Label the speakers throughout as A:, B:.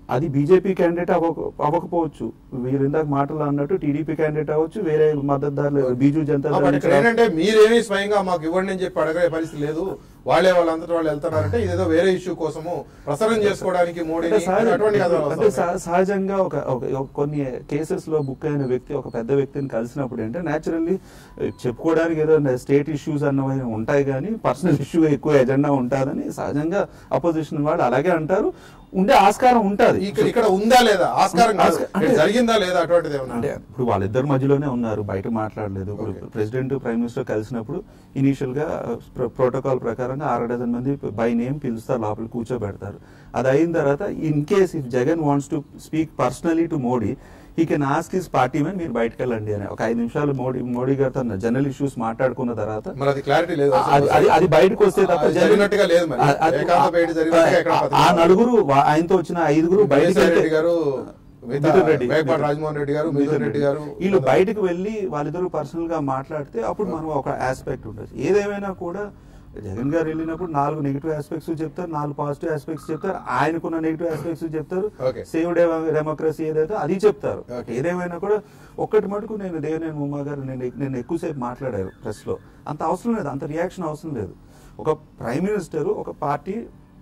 A: అది BJP candidate అవ్వక అవ్వకపోవచ్చు వీరు ఇందాక మాటలు అన్నట్టు టీడీపీ క్యాండిడేట్ అవ్వచ్చు వేరే మద్దతుదారులు బీజూ జనతా
B: కాబట్టి ఇక్కడ
A: దళ్
B: ఏంటంటే మీరేమీ స్వయంగా మాకు ఇవ్వండి అని చెప్పి అడగే పరిస్థితి లేదు వాళ్ళే వాళ్ళంతటి వాళ్ళు వెళ్తున్నారంటే ఇదేదో వేరే ఇష్యూ కోసము ప్రసరం చేసుకోవడానికి మోడీని
A: అంటే సహజ-
B: అటువంటి కథలు
A: అంటే
B: వస్తాయి.
A: సహ- సహజంగా ఒక ఒక- ఒక కొన్ని కేసెస్ లో బుక్ అయిన వ్యక్తి ఒక పెద్ద వ్యక్తిని కలిసినప్పుడు అంటే నేచురల్లీ చెప్పుకోవడానికి ఏదో స్టేట్ ఇష్యూస్ అన్నవి ఉంటాయి కానీ పర్సనల్ ఇష్యూ ఎక్కువ ఎజెండా ఉంటుందని సహజంగా అపోజిషన్ వాళ్ళు అలాగే అంటారు ఉండే ఆస్కారం ఉంటుంది
B: ఇక్కడ ఇక్కడ ఉందా లేదా ఆస్కారం కాదు.
A: ఆస్క- అంటే-
B: ఇక్కడ జరిగిందా లేదా అటువంటిది ఏమన్నా
A: అంటే ఇప్పుడు వాళ్ళిద్దరి మధ్యలోనే ఉన్నారు బయట మాట్లాడలేదు ఇప్పుడు
B: Okay.
A: ప్రెసిడెంట్ ప్రైమ్ మినిస్టర్ కలిసినప్పుడు ఇనీషియల్ గా ప్రోటోకాల్ ప్రకారంగా ఆరు డజన్ మంది బై నేమ్ పిలుస్తారు లోపల కూర్చోబెడతారు అది అయిన తర్వాత in case if Jagan wants to speak personally to Modi he can ask his party men మీరు బయటకు వెళ్ళండి అని ఒక ఐదు నిమిషాలు మోడీ మోడీ గారితో జనరల్ ఇష్యూస్ మాట్లాడుకున్న తర్వాత
B: మరి అది క్లారిటీ లేదు
A: అది- అది అది బయటకు వస్తే తప్ప
B: అది జరిగినట్టుగా లేదు మరి.
A: ఆ- ఆ-
B: ఏకాంత భేటీ జరిగినట్టుగా ఎక్కడ
A: ఆ-
B: పత్రికలో
A: ఆ నలుగురు వా- ఆయనతో వచ్చిన ఐదుగురు బయటకు
B: విజయసాయి రెడ్డి
A: వెళ్తే-
B: గారు మిగతా
A: మిథున్ రెడ్డి
B: వేగపాటి రాజమోహన్ రెడ్డి గారు మిథున్ రెడ్డి గారు
A: వీళ్ళు బయటకు వెళ్ళి వాళ్ళిద్దరు పర్సనల్ గా మాట్లాడితే అప్పుడు మనం ఒక ఆస్పెక్ట్ ఉండొచ్చు ఏదేమైనా కూడా జగన్ గారు వెళ్ళినప్పుడు నాలుగు నెగిటివ్ ఆస్పెక్ట్స్ చెప్తారు నాలుగు పాజిటివ్ ఆస్పెక్ట్స్ చెప్తారు ఆయనకున్న నెగిటివ్ ఆస్పెక్ట్స్ చెప్తారు
B: Okay.
A: సేవ్ డెమోక్రసీ ఏదైతే అది చెప్తారు
B: Okay.
A: ఏదేమైనా కూడా ఒక్కటి మటుకు నేను దేవినేని ఉమా గారు నేను నేను ఎక్కువసేపు మాట్లాడారు ప్రెస్ లో అంత అవసరం లేదు అంత రియాక్షన్ అవసరం లేదు ఒక ప్రైమ్ మినిస్టర్ ఒక party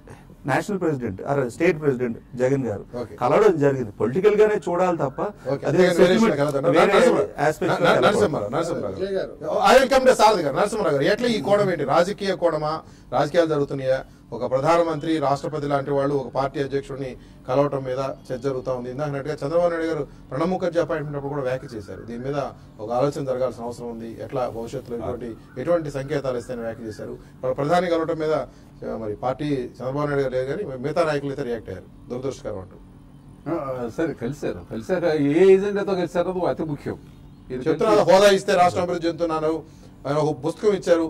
A: national president state president Jagan గారు
B: Okay.
A: కలవడం జరిగింది పొలిటికల్ గానే చూడాలి తప్ప
B: ఓకే.
A: అదే
B: వేరే
A: sentiment-
B: విషయాలకు వెళ్దాం.
A: వేరే
B: నరసింహరావు.
A: aspects
B: న-
A: లోకి
B: న-
A: వెళ్ళకూడదు.
B: నరసింహరావు, నరసింహరావు
C: విజయ్
B: గారు.
C: గారు.
B: I will come to Sarathi గారు నరసింహరావు గారు ఎట్లా ఈ కోణం ఏంటి రాజకీయ కోణమా రాజకీయాలు జరుగుతున్నాయా ఒక ప్రధానమంత్రి రాష్ట్రపతి లాంటి వాళ్ళు ఒక పార్టీ అధ్యక్షుడిని కలవటం మీద చర్చ జరుగుతా ఉంది ఇందాకన్నట్టుగా చంద్రబాబు నాయుడు గారు ప్రణబ్ ముఖర్జీ అపాయింట్మెంట్ అప్పుడు కూడా వ్యాఖ్య చేశారు దీని మీద ఒక ఆలోచన జరగాల్సిన అవసరం ఉంది ఎట్లా భవిష్యత్తులో ఎటువంటి ఎటువంటి సంకేతాలు ఇస్తాయని వ్యాఖ్య చేశారు ప్ర- ప్రధాని కలవటం మీద ఆ, మరి పార్టీ చంద్రబాబు నాయుడు గారు లేదు కానీ మిగతా నాయకులు అయితే రియాక్ట్ అయ్యారు దురదృష్టకరం అంటూ
D: ఆ, సరే కలిశారు కలిశాక ఏ ఏజెండాతో కలిశారో అది అతి ముఖ్యం ఇది
B: చెప్తున్నారు
D: కలిసి-
B: హోదా ఇస్తే రాష్ట్రం అభివృద్ధి చెందుతున్నాను ఆయన ఒక పుస్తకం ఇచ్చారు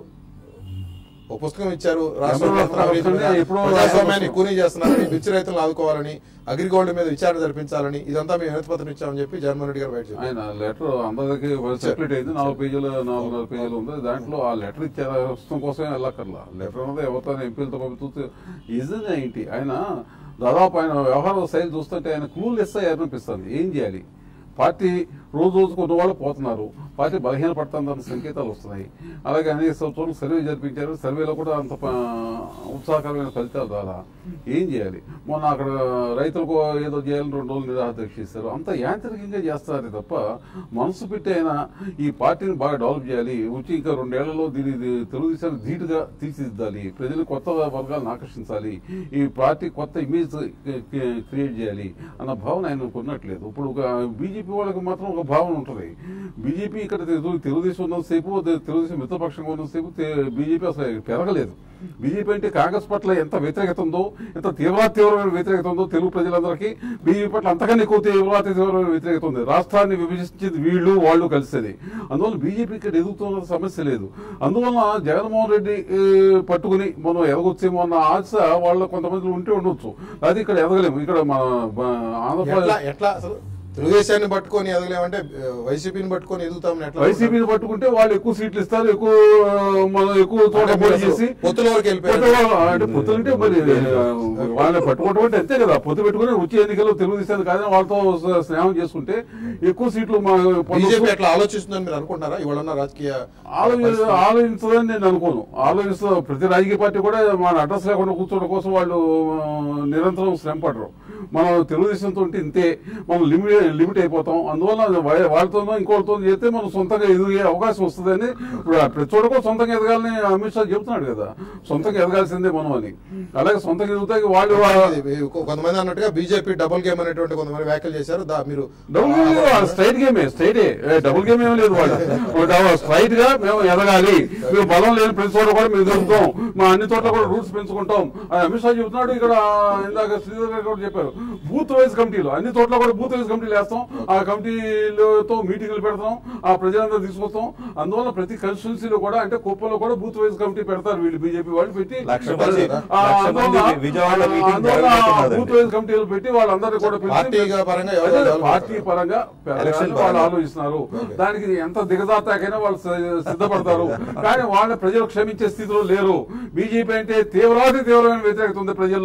B: ఒక పుస్తకం ఇచ్చారు రాష్ట్రం
D: ఎవరో వస్తారు,
B: అభివృద్ధి మీద
D: వస్తుంది, ఎప్పుడో
B: ప్రజాస్వామ్యాన్ని కూనీ చేస్తున్నారని మిర్చి రైతులను ఆదుకోవాలని అగ్రిగోల్డ్ మీద విచారణ జరిపించాలని ఇదంతా మేము వినతిపత్రం ఇచ్చామని చెప్పి జగన్మోహన్ రెడ్డి గారు బయట చెప్పారు
D: ఆయన లెటర్ అందరికి సర్క్యులేట్ అయింది నాలుగు పేజీలు నాలుగున్నర పేజీలు ఉంది దాంట్లో ఆ లెటర్ ఇచ్చేస్తాం కోసమే వెళ్ళక్కర్లా లెటర్ అనేది ఎవరితో ఎంపీలతో పంపుతూ ఇజన్ ఏంటి ఆయన దాదాపు ఆయన వ్యవహార శైలి చూస్తుంటే ఆయన క్లూలు ఇస్తాయి అనిపిస్తుంది ఏం చేయాలి పార్టీ రోజు రోజుకు ఉన్న వాళ్ళు పోతున్నారు పార్టీ బలహీన పడుతుందన్న సంకేతాలు వస్తున్నాయి అలాగే అనేక సంవత్సరాలు సర్వే జరిపించారు సర్వేలో కూడా అంత ప- ఉత్సాహకరమైన ఫలితాలు రాలా ఏం చేయాలి మొన్న అక్కడ రైతులకు ఏదో చేయాలని రెండు రోజులు నిరాదీక్ష చేశారు అంత యాంత్రికంగా చేస్తారు తప్ప మనసు పెట్టి ఆయన ఈ పార్టీని బాగా డెవలప్ చేయాలి వచ్చి ఇంకా రెండేళ్లలో దీని ఇది తెలుగుదేశాన్ని ధీటుగా తీర్చిదిద్దాలి ప్రజలు కొత్త వర్గాలను ఆకర్షించాలి ఈ పార్టీ కొత్త ఇమేజ్ క్రియేట్ చేయాలి అన్న భావన ఆయన కొన్నట్లేదు ఇప్పుడు ఒక బీజేపీ వాళ్ళకి మాత్రం ఒక భావన ఉంటుంది బీజేపీ ఇక్కడ తెలు- తెలుగుదేశం ఉన్నంతసేపు తె- తెలుగుదేశం మిత్రపక్షంగా ఉన్నంతసేపు తె- బీజేపీ అసలు పెరగలేదు బీజేపీ అంటే కాంగ్రెస్ పట్ల ఎంత వ్యతిరేకత ఉందో ఎంత తీవ్ర తీవ్రమైన వ్యతిరేకత ఉందో తెలుగు ప్రజలందరికీ బీజేపీ పట్ల అంతకన్నా ఎక్కువ తీవ్ర తీవ్రమైన వ్యతిరేకత ఉంది రాష్ట్రాన్ని విభజించేది వీళ్ళు వాళ్ళు కలిసేది అందువల్ల బీజేపీ ఇక్కడ ఎదుగుతున్న సమస్య లేదు అందువల్ల జగన్మోహన్ రెడ్డి ఏ, పట్టుకుని మనం ఎదగొచ్చేమో అన్న ఆశ వాళ్ళ కొంతమంది ఉంటే ఉండొచ్చు అది ఇక్కడ ఎదగలేము ఇక్కడ మన బ-
B: ఎట్లా
D: ఆంధ్రప్రదేశ్
B: ఎట్లా అసలు తెలుగుదేశాన్ని పట్టుకొని ఎదగలేమంటే ఆ, వైసీపీని పట్టుకొని ఎదుగుతామని ఎట్లా
D: వైసీపీని పట్టుకుంటే వాళ్ళు ఎక్కువ సీట్లు ఇస్తారు ఎక్కువ మనం ఎక్కువ చోట
B: అంటే
D: పోటీ
B: మీరు
D: చేసి
B: పొత్తుల వరకు వెళ్ళిపోయారు.
D: పొత్తు వాళ్ళ- అంటే పొత్తు అంటే మరి వాళ్ళని పట్టుకోవడం అంటే అంతే కదా పొత్తు పెట్టుకుని వచ్చే ఎన్నికల్లో తెలుగుదేశాన్ని కాదని వాళ్ళతో స- స్నేహం చేసుకుంటే ఎక్కువ సీట్లు మా పొందొచ్చు.
B: బీజేపీ ఎట్లా ఆలోచిస్తుందని మీరు అనుకుంటున్నారా ఇవాళ ఉన్న రాజకీయ
D: ఆలోచి ఆలోచించదని నేను అనుకోను ఆలోచిస్తూ ప్రతి రాజకీయ పార్టీ కూడా మన అడ్రస్ లేకుండా కూర్చోవడం కోసం వాళ్ళు ఆ, నిరంతరం శ్రమ పడరు మనం తెలుగుదేశంతో ఉంటే ఇంతే మనం లిమిట్ లిమిట్ అయిపోతాం అందువల్ల వా- వాళ్ళతోనో ఇంకోళ్ళతో చేస్తే మనం సొంతంగా ఎదిగే అవకాశం వస్తుందని ఇప్పుడు ఆ ప్రతి చోట కూడా సొంతంగా ఎదగాలని అమిత్ షా చెబుతున్నాడు కదా సొంతంగా ఎదగాల్సిందే మనం అని అలాగే సొంతంగా ఎదుగుతాయి వాళ్ళు
B: ఇది కొంతమంది అన్నట్టుగా బీజేపీ డబుల్ గేమ్ అనేటువంటి కొంతమంది వ్యాఖ్యలు చేశారు దా మీరు
D: డబుల్ గేమ్ లేదు స్ట్రైట్ గేమే స్ట్రైట్ డబుల్ గేమ్ ఏం లేదు వాళ్ళు స్ట్రైట్ గా మేము ఎదగాలి మేము బలం లేని ప్రతి చోట కూడా మేము ఎదుగుతాం మా అన్ని చోట్ల కూడా రూట్స్ పెంచుకుంటాం అని అమిత్ షా చెబుతున్నాడు ఇక్కడ ఇందాక శ్రీధర్ గారు కూడా చెప్పారు బూత్ వైజ్ కమిటీలు అన్ని చోట్ల కూడా బూత్ వైజ్ కమిటీలు వేస్తాం ఆ కమిటీలతో మీటింగ్లు పెడతాం ఆ ప్రజలందరూ తీసుకొస్తాం అందువల్ల ప్రతి కాన్స్టిట్యున్సీలో కూడా అంటే కుప్పలో కూడా బూత్ వైజ్ కమిటీ పెడతారు వీళ్ళు బీజేపీ వాళ్ళు పెట్టి
A: లక్ష మంది-
D: ఆ,
A: లక్ష మంది
D: అందువల్ల-
A: విజయవాడలో మీటింగ్
D: అందువల్ల
A: జరగబోతున్నదండి.
D: బూత్ వైజ్ కమిటీలు పెట్టి వాళ్ళందరూ కూడా పిలిచి-
B: పార్టీగా పరంగా ఎవరు
D: అదే,
B: డెవలప్
D: పార్టీ
B: అవుతారు?
D: పరంగా
A: ఎలక్షన్
D: పెరగాలని వాళ్ళు
A: పరంగా.
D: ఆలోచిస్తున్నారు
B: ఓకే.
D: దానికి ఎంత దిగజాతాకైనా వాళ్ళు సి- సిద్ధపడతారు కానీ వాళ్ళ ప్రజలు క్షమించే స్థితిలో లేరు బీజేపీ అంటే తీవ్రాతి తీవ్రమైన వ్యతిరేకత ఉంది ప్రజల్లో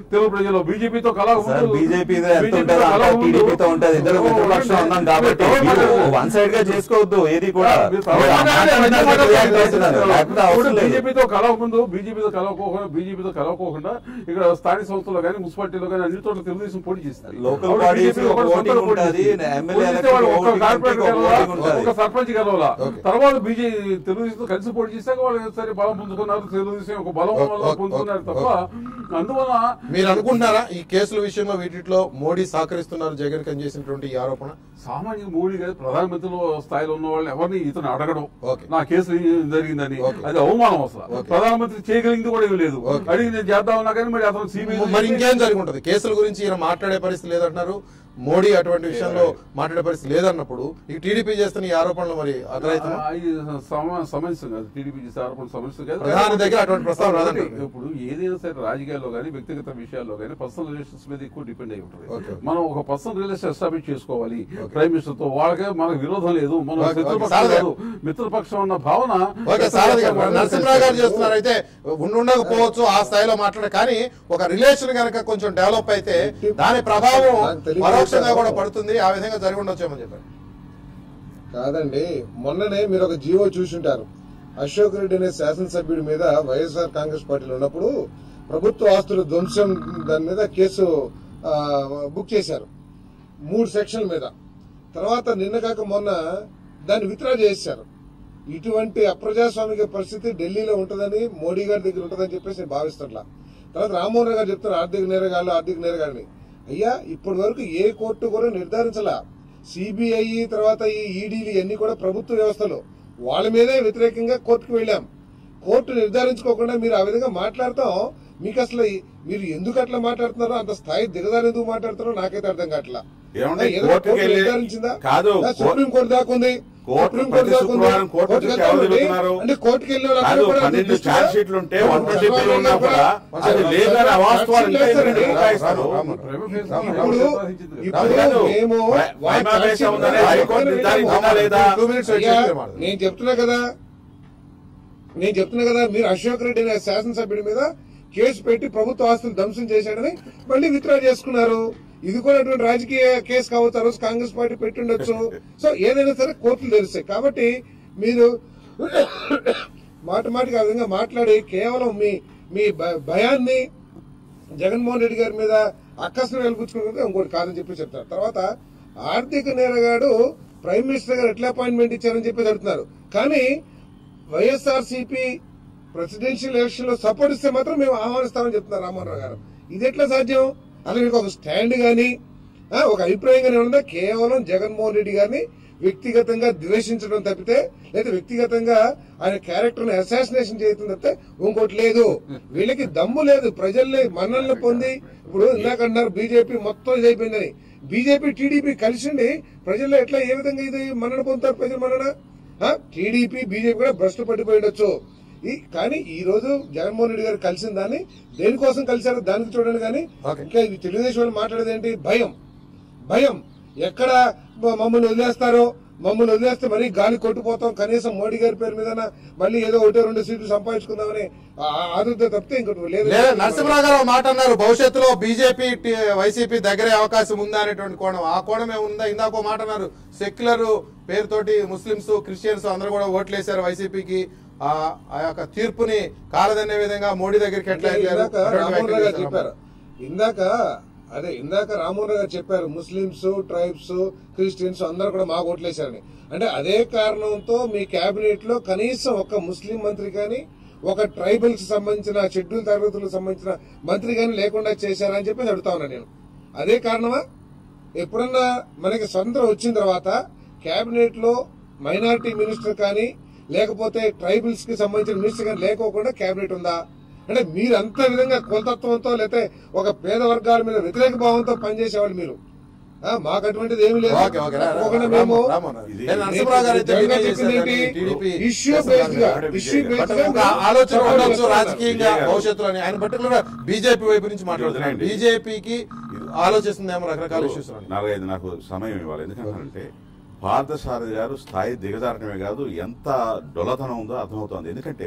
D: తెలుగు ప్రజలు బీజేపీతో కలవ
A: సార్ బీజేపీ ఎంత ఉంటుందో అంత టీడీపీతో ఉంటది ఇద్దరు మిత్రపక్షం ఉన్నాం కాబట్టి వన్ సైడ్ గా చేసుకోవద్దు ఏది కూడా మీరు ఆ మాట వినడానికి react అవుతున్నారు. లేకపోతే అవసరం లేదు.
D: బీజేపీతో కలవ ముందు బీజేపీతో కలవకోకుండా బీజేపీతో కలవకోకుండా ఇక్కడ స్థానిక సంస్థల్లో కానీ మున్సిపాలిటీలో కానీ అన్ని చోట్ల తెలుగుదేశం పోటీ చేస్తారు
A: Local
D: అప్పుడు
A: bodies
D: BJP
A: ఒక
D: ఒకటి
A: voting
D: సొంతంగా పోటీ
A: ఉంటది,
D: చేస్తుంది.
A: ఎమ్మెల్యే
D: పోటీ చేస్తే
A: ఎలక్షన్
D: వాళ్ళు ఒక్క
A: voting
D: కార్పొరేటర్
A: ఒక
D: గెలవాలా,
A: voting ఉంటది.
D: ఒక సర్పంచ్ గెలవాలా
B: Okay.
D: తర్వాత బీజేపీ తెలుగుదేశంతో కలిసి పోటీ చేశాక వాళ్ళు సరే బలం పొందుకున్నారు తెలుగుదేశం ఒక బలం
B: Okay,
D: వల్ల
B: okay,
D: పొందుకున్నారు
B: okay,
D: తప్ప అందువల్ల
B: మీరు అనుకుంటున్నారా ఈ కేసుల విషయంలో వీటిలో మోడీ సహకరిస్తున్నారు జగన్ కని చేసినటువంటి ఈ ఆరోపణ
D: సామాన్య మోడీ గారు ప్రధానమంత్రిలో స్థాయిలో ఉన్న వాళ్ళు ఎవరిని ఇతను అడగడం
B: Okay.
D: నా కేసు ఏం జరిగిందని
B: Okay.
D: అది అవమానం అసలు
B: Okay.
D: ప్రధానమంత్రి చేయగలిగింది కూడా ఏమీ లేదు
B: Okay.
D: అడిగి నేను చేద్దామన్నా కానీ మరి అతను సిబిఐ
B: మరి ఇంకేం జరిగి ఉంటది కేసుల గురించి ఈయన మాట్లాడే పరిస్థితి లేదంటున్నారు మోడీ అటువంటి విషయంలో మాట్లాడే పరిస్థితి లేదన్నప్పుడు ఈ టీడీపీ చేస్తున్న ఈ ఆరోపణలు మరి అగ్రహితమా
D: సమస్య కాదు టీడీపీ చేసే ఆరోపణ సమస్య కాదు
B: ప్రధాని దగ్గర అటువంటి ప్రస్తావన రాదంటారు.
D: ఒకటి, ఇప్పుడు ఏదైనా సరే రాజకీయాల్లో కానీ వ్యక్తిగత విషయాల్లో కానీ పర్సనల్ రిలేషన్స్ మీద ఎక్కువ డిపెండ్ అయి ఉంటుంది
B: Okay.
D: మనం ఒక పర్సనల్ రిలేషన్ ఎస్టాబ్లిష్ చేసుకోవాలి
B: Okay.
D: ప్రైమ్ మినిస్టర్ తో వాళ్ళకే మనకు విరోధం లేదు మనం
B: Okay, okay.
D: శత్రుపక్షం
B: సారథి
D: లేదు మిత్రపక్షం అన్న భావన
B: ఓకే సారథి గారు మరి నరసింహరావు గారు చేస్తున్నారు అయితే ఉండుండకపోవచ్చు ఆ స్థాయిలో మాట్లాడే కానీ ఒక రిలేషన్ కనుక కొంచెం డెవలప్ అయితే దాని ప్రభావం
C: నాకు తెలియదు.
B: పరోక్షంగా కూడా పడుతుంది ఆ విధంగా జరిగి ఉండొచ్చేమని చెప్పారు
C: కాదండి మొన్ననే మీరు ఒక జీవో చూసుంటారు అశోక్ రెడ్డి అనే శాసనసభ్యుడి మీద వైఎస్ఆర్ కాంగ్రెస్ పార్టీలో ఉన్నప్పుడు ప్రభుత్వ ఆస్తుల ధ్వంసం దాని మీద కేసు ఆ, బుక్ చేశారు మూడు సెక్షన్ల మీద తర్వాత నిన్న కాక మొన్న దాన్ని విత్డ్రా చేశారు ఇటువంటి అప్రజాస్వామిక పరిస్థితి ఢిల్లీలో ఉంటుందని మోడీ గారి దగ్గర ఉంటుందని చెప్పేసి నేను భావిస్తున్నా తర్వాత రామ్మోహన్ రావు గారు చెప్తారు ఆర్థిక నేరగాళ్ళు ఆర్థిక నేరగాళ్ళని అయ్యా ఇప్పటి వరకు ఏ కోర్టు కూడా నిర్ధారించలా సిబిఐ తర్వాత ఈ ఈడీలు ఇవన్నీ కూడా ప్రభుత్వ వ్యవస్థలు వాళ్ళ మీదే వ్యతిరేకంగా కోర్టుకు వెళ్ళాం కోర్టు నిర్ధారించుకోకుండా మీరు ఆ విధంగా మాట్లాడతాం మీకు అసలు ఈ- మీరు ఎందుకు అట్లా మాట్లాడుతున్నారో అంత స్థాయి దిగజారి ఎందుకు మాట్లాడుతున్నారో నాకైతే అర్థం కావట్లా
E: ఏమండి,
C: ఏదో
E: కోర్టుకి
C: కోర్టు
E: వెళ్ళి-
C: నిర్ధారించిందా
E: కాదు,
C: ఆ, సుప్రీం కోర్టు దాకా ఉంది
E: కోర్టు
C: సుప్రీం
E: ప్రతి
C: దాకా ఉంది.
E: శుక్రవారం కోర్టుకి
C: కోర్టుకి
E: ఎవరు
C: వెళ్తామండి.
E: తిరుగుతున్నారు?
C: అంటే కోర్టుకి వెళ్ళిన
E: కాదు
C: వాళ్ళందరూ కూడా
E: పన్నెండు
C: దృష్టిగా-
E: ఛార్జ్ షీట్లు ఉంటే వన్ ట్వంటీ
C: చంద్రబాబు
E: ఉన్నా
C: నాయుడు
E: కూడా
C: కూడా
E: అది లేదని అవాస్తవాలు ఇంకా ఎందుకు
C: రామ్
E: బుకాయిస్తారు?
B: రామ్
C: ఇప్పుడు ఇప్పుడు
E: కాదు.
C: మేము
E: ప్ర-
C: వాళ్ళ
E: ప్రైమా
C: ఛార్జ్
E: బేస్
C: షీట్
E: ఉందనే
C: ఉందని
E: హైకోర్టు
C: చెప్పి
E: నిర్ధారించిందా
C: మేము
E: లేదా?
B: టూ మినిట్స్ వెయిట్
C: అయ్యా,
B: చేస్తే మాట్లాడదాం.
C: నేను చెప్తున్నా కదా నేను చెప్తున్నా కదా మీరు అశోక్ రెడ్డి అనే శాసనసభ్యుడి మీద కేసు పెట్టి ప్రభుత్వ ఆస్తులు ధ్వంసం చేశాడని మళ్ళీ విత్డ్రా చేసుకున్నారు ఇది కూడా అటువంటి రాజకీయ కేసు కావచ్చు ఆ రోజు కాంగ్రెస్ పార్టీ పెట్టుండొచ్చు సో ఏదైనా సరే కోర్టులు తెలుస్తాయి కాబట్టి మీరు మాట మాటికి ఆ విధంగా మాట్లాడి కేవలం మీ మీ భ- భయాన్ని జగన్మోహన్ రెడ్డి గారి మీద అక్కసును వెలిపించుకుంటే ఇంకోటి కాదని చెప్పి చెప్తారు తర్వాత ఆర్థిక నేరగాడు ప్రైమ్ మినిస్టర్ గారు ఎట్లా అపాయింట్మెంట్ ఇచ్చారని చెప్పి అడుగుతున్నారు కానీ వైఎస్ఆర్ సిపి ప్రెసిడెన్షియల్ ఎలక్షన్ లో సపోర్ట్ ఇస్తే మాత్రం మేము ఆహ్వానిస్తామని చెప్తున్నారు రామ్మోహన్ రావు గారు ఇది ఎట్లా సాధ్యం అసలు మీకు ఒక స్టాండ్ గాని ఆ, ఒక అభిప్రాయం గానీ ఉందా కేవలం జగన్మోహన్ రెడ్డి గారిని వ్యక్తిగతంగా ద్వేషించడం తప్పితే లేదా వ్యక్తిగతంగా ఆయన క్యారెక్టర్ ని అసాసినేషన్ చేయడం తప్పితే ఇంకోటి లేదు వీళ్ళకి దమ్ము లేదు ప్రజల్ని మన్నలను పొంది ఇప్పుడు ఇందాక అన్నారు బీజేపీ మొత్తం ఇదైపోయిందని బీజేపీ టీడీపీ కలిసిండి ప్రజల్లో ఎట్లా ఏ విధంగా ఇది మన్నన పొందుతారు ప్రజలు మన్నన టీడీపీ బీజేపీ కూడా భ్రష్టు పడిపోయి ఉండొచ్చు ఈ కానీ ఈ రోజు జగన్మోహన్ రెడ్డి గారు కలిసిన దాన్ని దేనికోసం కలిశారో దానికి చూడండి కానీ
B: Okay.
C: ఇంకా ఈ తెలుగుదేశం వాళ్ళు మాట్లాడేది ఏంటి భయం భయం ఎక్కడ మ- మమ్మల్ని వదిలేస్తారో మమ్మల్ని వదిలేస్తే మరీ గాలి కొట్టుపోతాం కనీసం మోడీ గారి పేరు మీద మళ్ళీ ఏదో ఒకటో రెండు సీట్లు సంపాదించుకుందామని ఆదుర్ద తప్పితే ఇంకోటి లేదు
B: లేదా నరసింహరావు గారు ఒక మాట అన్నారు భవిష్యత్తులో బీజేపీ వైసీపీ దగ్గరే అవకాశం ఉందా అనేటువంటి కోణం ఆ కోణమే ఉందా ఇందాక ఒక మాట అన్నారు సెక్యులర్ పేరుతోటి ముస్లింస్ క్రిస్టియన్స్ అందరూ కూడా ఓట్లేశారు వైసీపీకి ఆ ఆ యొక్క తీర్పుని కాలదనే విధంగా మోడీ దగ్గరికి ఎట్లా
C: అంటే
B: వెళ్ళారు?
C: ఇందాక
B: అటువంటి
C: రామ్మోహన్ రావు గారు
B: వ్యాఖ్యలు
C: చెప్పారు ఇందాక అదే ఇందాక రామ్మోహన్ రావు గారు చెప్పారు ముస్లింస్ ట్రైబ్స్ క్రిస్టియన్స్ అందరూ కూడా మా ఓట్లేశారని అంటే అదే కారణంతో మీ కేబినెట్ లో కనీసం ఒక ముస్లిం మంత్రి కానీ ఒక ట్రైబల్స్ సంబంధించిన షెడ్యూల్ తరగతులకు సంబంధించిన మంత్రి కానీ లేకుండా చేశారని చెప్పి అడుగుతా ఉన్నా నేను అదే కారణమా ఎప్పుడన్నా మనకి స్వతంత్రం వచ్చిన తర్వాత కేబినెట్ లో మైనారిటీ మినిస్టర్ కానీ లేకపోతే ట్రైబల్స్ కి సంబంధించిన మినిస్టర్ కానీ లేకోకుండా కేబినెట్ ఉందా అంటే మీరు అంత విధంగా కులతత్వంతో లేకపోతే ఒక పేద వర్గాల మీద వ్యతిరేక భావంతో పనిచేసేవాళ్ళు మీరు ఆ, మాకు అటువంటిది ఏమీ లేదు
B: ఓకే, ఓకే. రా- రా-
C: తప్పకుండా
B: రామ్-
C: మేము
B: రామ్ అన్నారు.
E: ఇది-
B: నేను నరసింహరావు గారు అయితే
C: జగన్
B: డినై
C: చెప్పింది
B: చేశారు
C: ఏంటి?
B: కానీ టీడీపీ
C: ఇష్యూ బేస్డ్ గా ఇష్యూ
B: బట్
C: బేస్డ్ గా
B: ఒక ఆలోచన ఉండొచ్చు
C: మీరు
B: రాజకీయంగా
E: విజయ్ గారు.
B: భవిష్యత్తులో అని. ఆయన పర్టికులర్ బీజేపీ వైపు నుంచి మాట్లాడుతున్నారు
E: వదిలేయండి.
B: బీజేపీకి ఆలోచిస్తుందేమో రకరకాల ఇష్యూస్
E: నాలుగైదు నాకు సమయం ఇవ్వాలి ఎందుకంటే పార్థసారథి గారు స్థాయి దిగజారటమే కాదు ఎంత డొలతనం ఉందో అర్థమవుతోంది ఎందుకంటే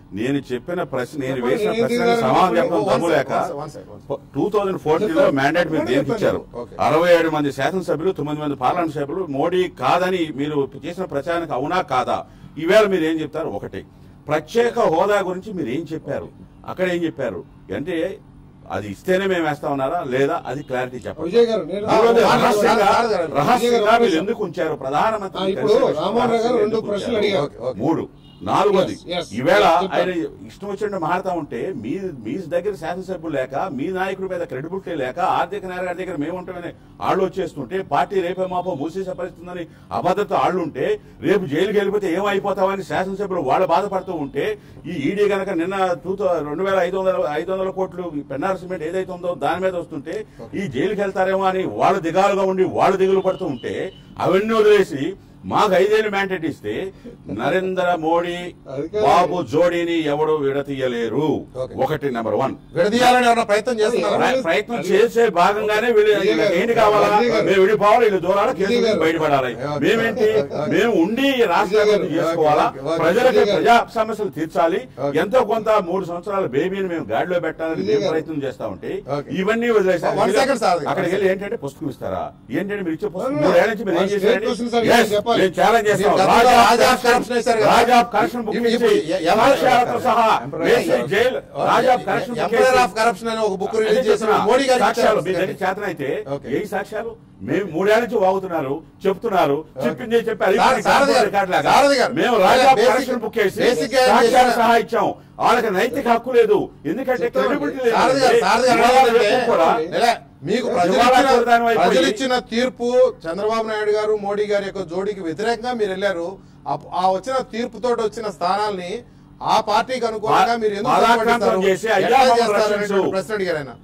E: నేను చెప్పిన ప్రశ్న నేను
C: చెప్పండి,
E: వేసిన
C: ఏం
E: ప్రశ్న
C: చేయాలని
E: సమాధానం
C: చెప్పండి.
E: చెప్పడం
B: One
E: తమ్ము
B: sec,
E: లేక
B: one sec, one sec, one sec.
E: Two thousand fourteen లో
C: చెప్పండి.
E: మ్యాండేట్ మీరు
C: చెప్పండి,
E: దేనికి
C: చెప్పండి.
E: ఇచ్చారు
B: ఓకే.
E: అరవై ఏడు మంది శాసనసభ్యులు తొమ్మిది మంది పార్లమెంట్ సభ్యులు మోడీ కాదని మీరు చేసిన ప్రచారానికి అవునా కాదా ఈవేళ మీరు ఏం చెప్తారు ఒకటి ప్రత్యేక హోదా గురించి మీరు ఏం చెప్పారు అక్కడ ఏం చెప్పారు అంటే అది ఇస్తేనే మేము వేస్తా ఉన్నారా లేదా అది క్లారిటీ చెప్పండి
C: విజయ్ గారు నేను
E: మూడోది
B: ఆ,
E: రహస్యంగా
B: సార్, సార్, సార్,
E: రహస్యంగా
C: విజయ్ గారు
E: మీరు ఎందుకు ఉంచారు ప్రధానమంత్రి
C: ఆ, ఇప్పుడు
E: కలిసి
C: రామ్మోహన్ రావు గారు రెండు
E: ఎందుకు
C: ప్రశ్నలు
E: ఉంచారు?
C: అడిగారు.
B: Okay, okay.
E: మూడు నాలుగోది
C: Yes, yes.
E: ఈవేళ
C: చెప్తాను.
E: ఆయన ఇష్టం వచ్చినట్టు మారుతా ఉంటే మీ మీ దగ్గర శాసనసభ్యులు లేక మీ నాయకుడి మీద క్రెడిబిలిటీ లేక ఆర్థిక నేర దగ్గర మేము ఉంటామని ఆళ్ళు వచ్చేస్తుంటే పార్టీ రేపే మాపో మూసేసే పరిస్థితుందని అభద్రత ఆళ్ళు ఉంటే రేపు జైలుకి వెళ్ళిపోతే ఏమైపోతామని శాసనసభ్యులు వాళ్ళు బాధపడుతూ ఉంటే ఈ ఈడీ గనక నిన్న టూ రెండు వేల ఐదు వందల ఐదు వందల కోట్లు ఈ పెన్నార్ సిమెంట్ ఏదైతే ఉందో దాని మీద వస్తుంటే ఈ జైలుకి వెళ్తారేమో అని వాళ్ళు దిగాలుగా ఉండి వాళ్ళు దిగులు పడుతూ ఉంటే అవన్నీ వదిలేసి మాకు ఐదేళ్ళు మ్యాండేట్ ఇస్తే నరేంద్ర మోడీ
C: అది కాదు.
E: బాబు జోడీని ఎవడు విడతీయలేరు
B: ఓకే.
E: ఒకటి నెంబర్ వన్
B: విడదీయాలని ఏమైనా ప్రయత్నం చేస్తున్నారా
C: అది-
E: ప్ర- ప్రయత్నం చేసే భాగంగానే వీళ్ళు
C: విజయ్ గారు,
E: ఏంటి కావాలా
C: విజయ్ గారు.
E: మేము విడిపోవాలి వీళ్ళు దూరాల కేసు
C: విజయ్
E: నుంచి
C: గారు.
E: బయటపడాలి
B: ఓకే.
E: మేమేంటి
B: ఓకే.
E: మేము ఉండి ఈ రాష్ట్ర
C: విజయ్ గారు.
E: అభివృద్ధి చేసుకోవాలా
B: ఓకే, ఓకే.
E: ప్రజలకు
C: విజయ్ గారు.
E: ప్రజా సమస్యలు తీర్చాలి
B: ఓకే.
E: ఎంతో కొంత మూడు సంవత్సరాల బేబీని మేము గాడిలో పెట్టాలని
C: విజయ్
E: మేము
C: గారు.
E: ప్రయత్నం చేస్తా ఉంటే
B: ఓకే.
E: ఇవన్నీ వదిలేసారు
B: One second, sir.
E: అక్కడికి వెళ్ళి ఏంటంటే పుస్తకం ఇస్తారా ఏంటంటే మీరు ఇచ్చే పుస్తకం
C: No, no.
E: మూడేళ్ల నుంచి మీరు ఏం
C: One state
E: చేశారండి
C: questions are
E: Yes,
C: చెప్పాలి.
E: మేము ఛాలెంజ్ చేస్తాం
B: మీరు గతంలో
E: రాజా
B: రాజా
E: కరప్షన్
B: కరప్షన్ వేశారు కదా?
E: రాజా కరప్షన్ బుక్
B: ఇప్పుడు
E: చేసి
B: ఎ- ఎవరు-
E: సాక్ష్యాలతో సహా వేసి jail Raja corruption book
B: empire
E: చేసి-
B: ఆఫ్ కరప్షన్ అని ఒక బుక్
E: అదే
B: రిలీజ్ చేసిన
E: చెప్తున్నా.
B: మోడీ గారికి
E: సాక్ష్యాలు మీ
B: ఇచ్చారు.
E: దగ్గర చేతనైతే
B: ఓకే.
E: ఏ సాక్ష్యాలు మేము మూడేళ్ల నుంచి వాగుతున్నారు చెప్తున్నారు చెప్పింది చెప్పి అది
B: సార్- సారథి గారు,
E: రికార్డ్ లాగా.
B: సారథి గారు.
E: మేము రాజా
B: బేసిక్-
E: కరప్షన్ బుక్ చేసి
B: బేసిక్ గా ఏం
E: సాక్ష్యాలు
B: చేశారు?
E: సహా ఇచ్చాం వాళ్ళకి నైతిక హక్కు లేదు ఎందుకంటే credibility లేదు.
B: సారథి గారు, సారథి గారు
E: ఇవాళ
B: అడగాలంటే,
E: రేపు కూడా
B: నెల, మీకు ప్రజలు
E: ఇవాళ
B: ఇచ్చిన-
E: చూడడానికి వైపు
B: ప్రజలు
E: పోయి-
B: ఇచ్చిన తీర్పు చంద్రబాబు నాయుడు గారు మోడీ గారి యొక్క జోడీకి వ్యతిరేకంగా మీరు వెళ్ళారు ఆ- ఆ వచ్చిన తీర్పుతో వచ్చిన స్థానాల్ని ఆ పార్టీకి అనుకూలంగా మీరు ఎందుకు
E: బాధాక్రాంతం
B: నిలబడిస్తారు?
E: చేసి అయ్యా
B: ఎట్లా
E: మమ్మల్ని
B: చేస్తారు
E: రక్షించు.
B: అనేటువంటి ప్రశ్న అడిగారు ఆయన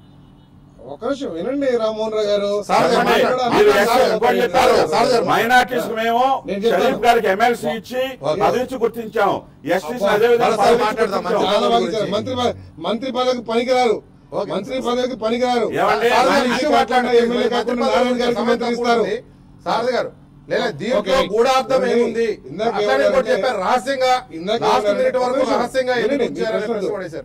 C: ఒక నిమిషం వినండి రామ్మోహన్ రావు గారు
B: సార్ గారు,
E: చెప్పండి.
B: మాట్లాడాలి.
E: మీరు
B: సార్
E: ఎక్కడ
B: గారు,
E: ఇంకోటి
B: సార్
E: చెప్పారు.
B: గారు, సార్ గారు.
E: మైనార్టీస్ మేము
C: నేను చెప్తాను.
E: షరీఫ్ గారికి ఎమ్మెల్సీ ఇచ్చి
B: ఓకే.
E: పదవి ఇచ్చి గుర్తించాం ఎస్టీస్
C: అబ్బా.
E: అదే విధంగా
B: మరోసారి
E: పదవి ఇచ్చి
B: మాట్లాడదాం.
E: గుర్తించాం.
C: చాలా బాగా
B: గురించి.
C: ఇచ్చారు. మంత్రి ప- మంత్రి పదవికి పనికిరారు
B: ఓకే.
C: మంత్రి పదవికి పనికిరారు
E: ఏమండి?
B: సార్ గారు,
C: మంత్రి
B: ఇష్యూ
C: కాకుండా
B: మాట్లాడండి.
C: ఎమ్మెల్యే
B: మంత్రి
C: కాకుండా
B: పదవి
C: నారాయణ గారికి
B: సమయం
C: మంత్రి
B: తక్కువ
C: ఇస్తారు
B: ఉంది. సారథి గారు లేదా దీంట్లో
C: ఓకే.
B: గూఢార్థం
C: ఏమండి?
B: ఏముంది
C: ఇందాక
B: అట్లానే
C: ఏమన్నారంటే-
B: ఇంకోటి చెప్పారు రహస్యంగా
C: ఇందాక
B: లాస్ట్
C: ఏమన్నారంటే-
B: మినిట్ వరకు
C: ఒక నిమిషం.
B: రహస్యంగా
C: వినండి,
B: ఎందుకు
C: మీ
B: ఇచ్చారనే
C: ప్రశ్నలు.
B: ప్రశ్న పడేశారు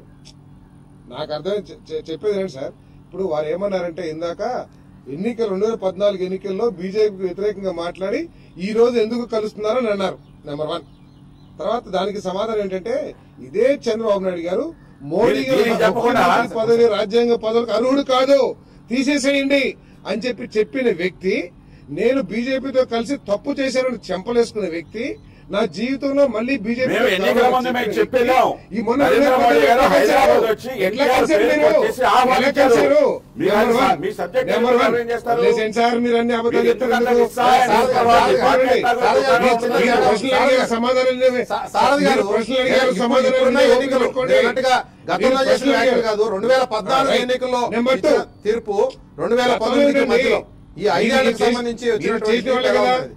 C: నాకు అర్థం చె- చె- చెప్పేది ఏంటి సార్ ఇప్పుడు వారు ఏమన్నారంటే ఇందాక ఎన్నికలు రెండు వేల పద్నాలుగు ఎన్నికల్లో బీజేపీకి వ్యతిరేకంగా మాట్లాడి ఈ రోజు ఎందుకు కలుస్తున్నారని అన్నారు నెంబర్ వన్ తర్వాత దానికి సమాధానం ఏంటంటే ఇదే చంద్రబాబు నాయుడు గారు మోడీ
E: దీనికి-
C: గారు
E: దీనికి చెప్పకుండా-
C: ముఖ్యమంత్రి పదవి రాజ్యాంగ పదవులకు అర్హుడు కాదు తీసేసేయండి అని చెప్పి చెప్పిన వ్యక్తి నేను బీజేపీతో కలిసి తప్పు చేశానని చెంపలేసుకున్న వ్యక్తి నా జీవితంలో మళ్ళీ బీజేపీ
E: మేము ఎన్నికల ముందు మేము చెప్పేదాం
C: ఈ మొన్న
E: నరేంద్ర మోడీ గారు
C: ఎట్లా
E: హైదరాబాద్
C: కలిశారు?
E: వచ్చి
C: ఎట్లా
E: ఎన్టీఆర్
C: కలిశారు
E: పేరు
C: మీరు?
E: కొట్టేసి
C: ఎలా
E: ఆహ్వానించారు.
C: కలిశారు?
E: మీ
C: నెంబర్ వన్.
E: మీ సబ్జెక్ట్
C: నెంబర్ వన్.
E: ఏం చేస్తారు
C: లేసేంటి సార్ మీరు అన్ని అబద్ధాలు
E: మీరు
C: చెప్తారు
E: ఎందుకంత
C: ఎందుకు?
E: ఉత్సాహం
C: సార్,
E: ఎందుకు
C: సార్,
E: కావాలి?
C: సార్,
E: పార్టీ
C: సార్,
E: ఎట్లాగో
B: సార్,
E: ఎట్లాగో
B: మీరు
E: ఉంటుంది.
C: మీరు
B: సార్,
C: ప్రశ్నలు
B: సార్,
C: అడిగారు, సమాధానం లేవే.
B: సా- సారథి గారు
C: మీరు ప్రశ్నలు అడిగారు,
B: ఇప్పుడు-
C: సమాధానం
B: ఇప్పుడున్న
C: లేవే.
B: ఎన్నికలు
C: పెట్టుకోండి.
B: అన్నట్టుగా గతంలో
C: మీరు
B: చేసిన
C: ప్రశ్నలు
B: వ్యాఖ్యలు
C: అడిగారు.
B: కాదు రెండు వేల పద్నాలుగు
C: రైట్.
B: ఎన్నికల్లో
C: నెంబర్
B: ఇచ్చిన
C: టూ.
B: తీర్పు రెండు వేల
C: గతంలో
B: పంతొమ్మిదికి
C: ఏంటండి?
B: మధ్యలో ఈ ఐదేళ్లకు
C: మీరు చేసి-
B: సంబంధించి
C: మీరు
B: వచ్చినటువంటి
C: చేసిన వాళ్ళే
B: తీర్పు ఎలా
C: కదా.
B: ఉన్నది?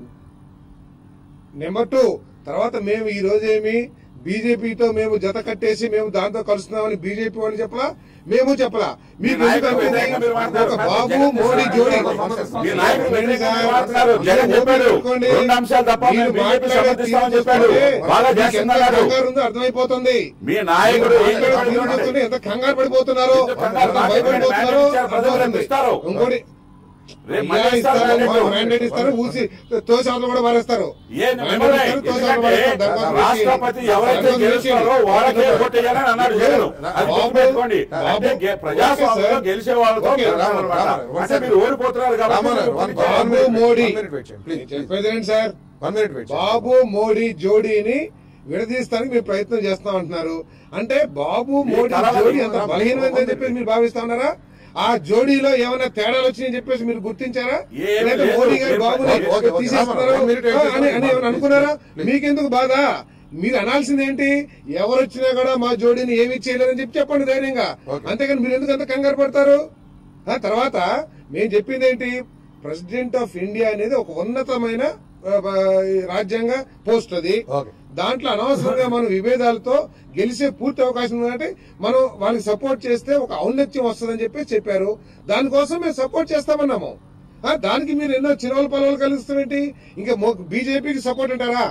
C: నెంబర్ టూ తర్వాత మేము ఈ రోజు ఏమి బీజేపీతో మేము జత కట్టేసి మేము దాంతో కలుస్తున్నామని బీజేపీ వాళ్ళు చెప్పలా మేము చెప్పలా మీకు
E: మీ
C: ఎందుకు
E: నాయకుడు
C: అనిపింది?
E: వ్యతిరేకంగా మీరు మాట్లాడారు.
C: ఒక బాబు
E: జగన్
C: మోడీ జోడీ
E: మీ నాయకుడు వ్యతిరేకంగా
C: సార్,
E: మాట్లాడారు. జగన్
C: మీరు
E: చెప్పాడు.
C: పెట్టుకోండి.
E: రెండు అంశాలు తప్ప
C: మీరు
E: మేము బీజేపీ
C: మాట్లాడే
E: సమర్థిస్తామని
C: తీరు
E: చెప్పాడు.
C: చూస్తుంటే
E: బాగా
C: మీకు ఎంత
E: చేస్తున్నారు.
C: కంగారు ఉందో అర్థమైపోతుంది
E: మీ నాయకుడు
C: మీరు
E: ఏం
C: మాట్లాడే తీరు
E: చెప్పాడు?
C: చూస్తుంటే ఎంత కంగారు పడిపోతున్నారో
E: ఎందుకు కంగారు?
C: ఎంత భయపడిపోతున్నారో
E: మ్యాండేట్ ఇచ్చారు, ప్రజలు
C: అర్థమవుతుంది.
E: ఇస్తారు.
C: ఇంకోటి
E: రేపు
C: అయ్యా
E: మళ్ళీ ఇస్తారు
C: ఇస్తారు,
E: మ్యాండేట్.
C: మ్యాండేట్ ఇస్తారు ఊసి తోసాలు కూడా మారేస్తారు
E: ఏంది
C: మ్యాండేట్
E: మిమ్మల్ని?
C: ఇస్తారు, తోసాలు
E: ఎందుకంటే
C: మారేస్తారు. దర్బార్ గురించి.
E: రాష్ట్రపతి ఎవరైతే
C: దర్బార్ గురించి.
E: గెలుస్తారో వాళ్ళకే ఓటేయాలని అన్నాడు జగన్ అది
C: బాబు,
E: గుర్తుపెట్టుకోండి
C: బాబు,
E: అంటే గె- ప్రజాస్వామ్యంలో
C: ఓకే సార్.
E: గెలిచే వాళ్ళతో
C: ఓకే,
E: గెలవాలి
B: రామారావు,
E: అన్నమాట.
B: రామారావు,
E: అంటే మీరు ఓడిపోతున్నారు కాబట్టి
B: రామారావు,
E: మీరు
B: one-
E: ఓడిపోతున్నారు.
B: one
C: బాబు
B: minute,
C: Modi.
B: one minute wait చేయండి, please,
C: నేను
B: please.
C: చెప్పేది ఏంటి సార్
B: One minute wait చేయండి.
C: బాబు మోడీ జోడీని విడదీస్తానికి మీరు ప్రయత్నం చేస్తా ఉంటున్నారు అంటే బాబు మోడీ
E: కలవరం
C: జోడీ అంత
B: రామ్
C: బలహీనమైందని చెప్పేసి మీరు భావిస్తా ఉన్నారా ఆ జోడీలో ఏమైనా తేడాలు వచ్చినాయని చెప్పేసి మీరు గుర్తించారా
E: ఏమీ
C: లేదా
E: లేదు.
C: మోడీ గారు
E: మీరు-
C: బాబుని
B: ఓకే, ఓకే, ఓకే.
C: తీసేస్తున్నారు
B: రామారావు, మీరు
C: ఆ, అని అని ఏమైనా అనుకున్నారా
B: ప్లీజ్.
C: మీకెందుకు బాధ మీరు అనాల్సింది ఏంటి ఎవరు వచ్చినా కూడా మా జోడీని ఏమీ చేయలేదని చెప్పి చెప్పండి ధైర్యంగా
B: ఓకే.
C: అంతేగాని మీరు ఎందుకు అంత కంగారు పడతారు ఆ తర్వాత మేము చెప్పింది ఏంటి ప్రెసిడెంట్ ఆఫ్ ఇండియా అనేది ఒక ఉన్నతమైన ఆ, ఆ, రాజ్యాంగ పోస్ట్ అది
B: ఓకే.
C: దాంట్లో అనవసరంగా మనం విభేదాలతో గెలిచే పూర్తి అవకాశం ఉందంటే మనం వాళ్ళకి సపోర్ట్ చేస్తే ఒక ఔన్నత్యం వస్తుందని చెప్పి చెప్పారు దానికోసం మేము సపోర్ట్ చేస్తామన్నాము ఆ, దానికి మీరు ఎన్నో చిరవల పొలవలు కలుస్తామేంటి ఇంకా బీజేపీకి సపోర్ట్ అంటారా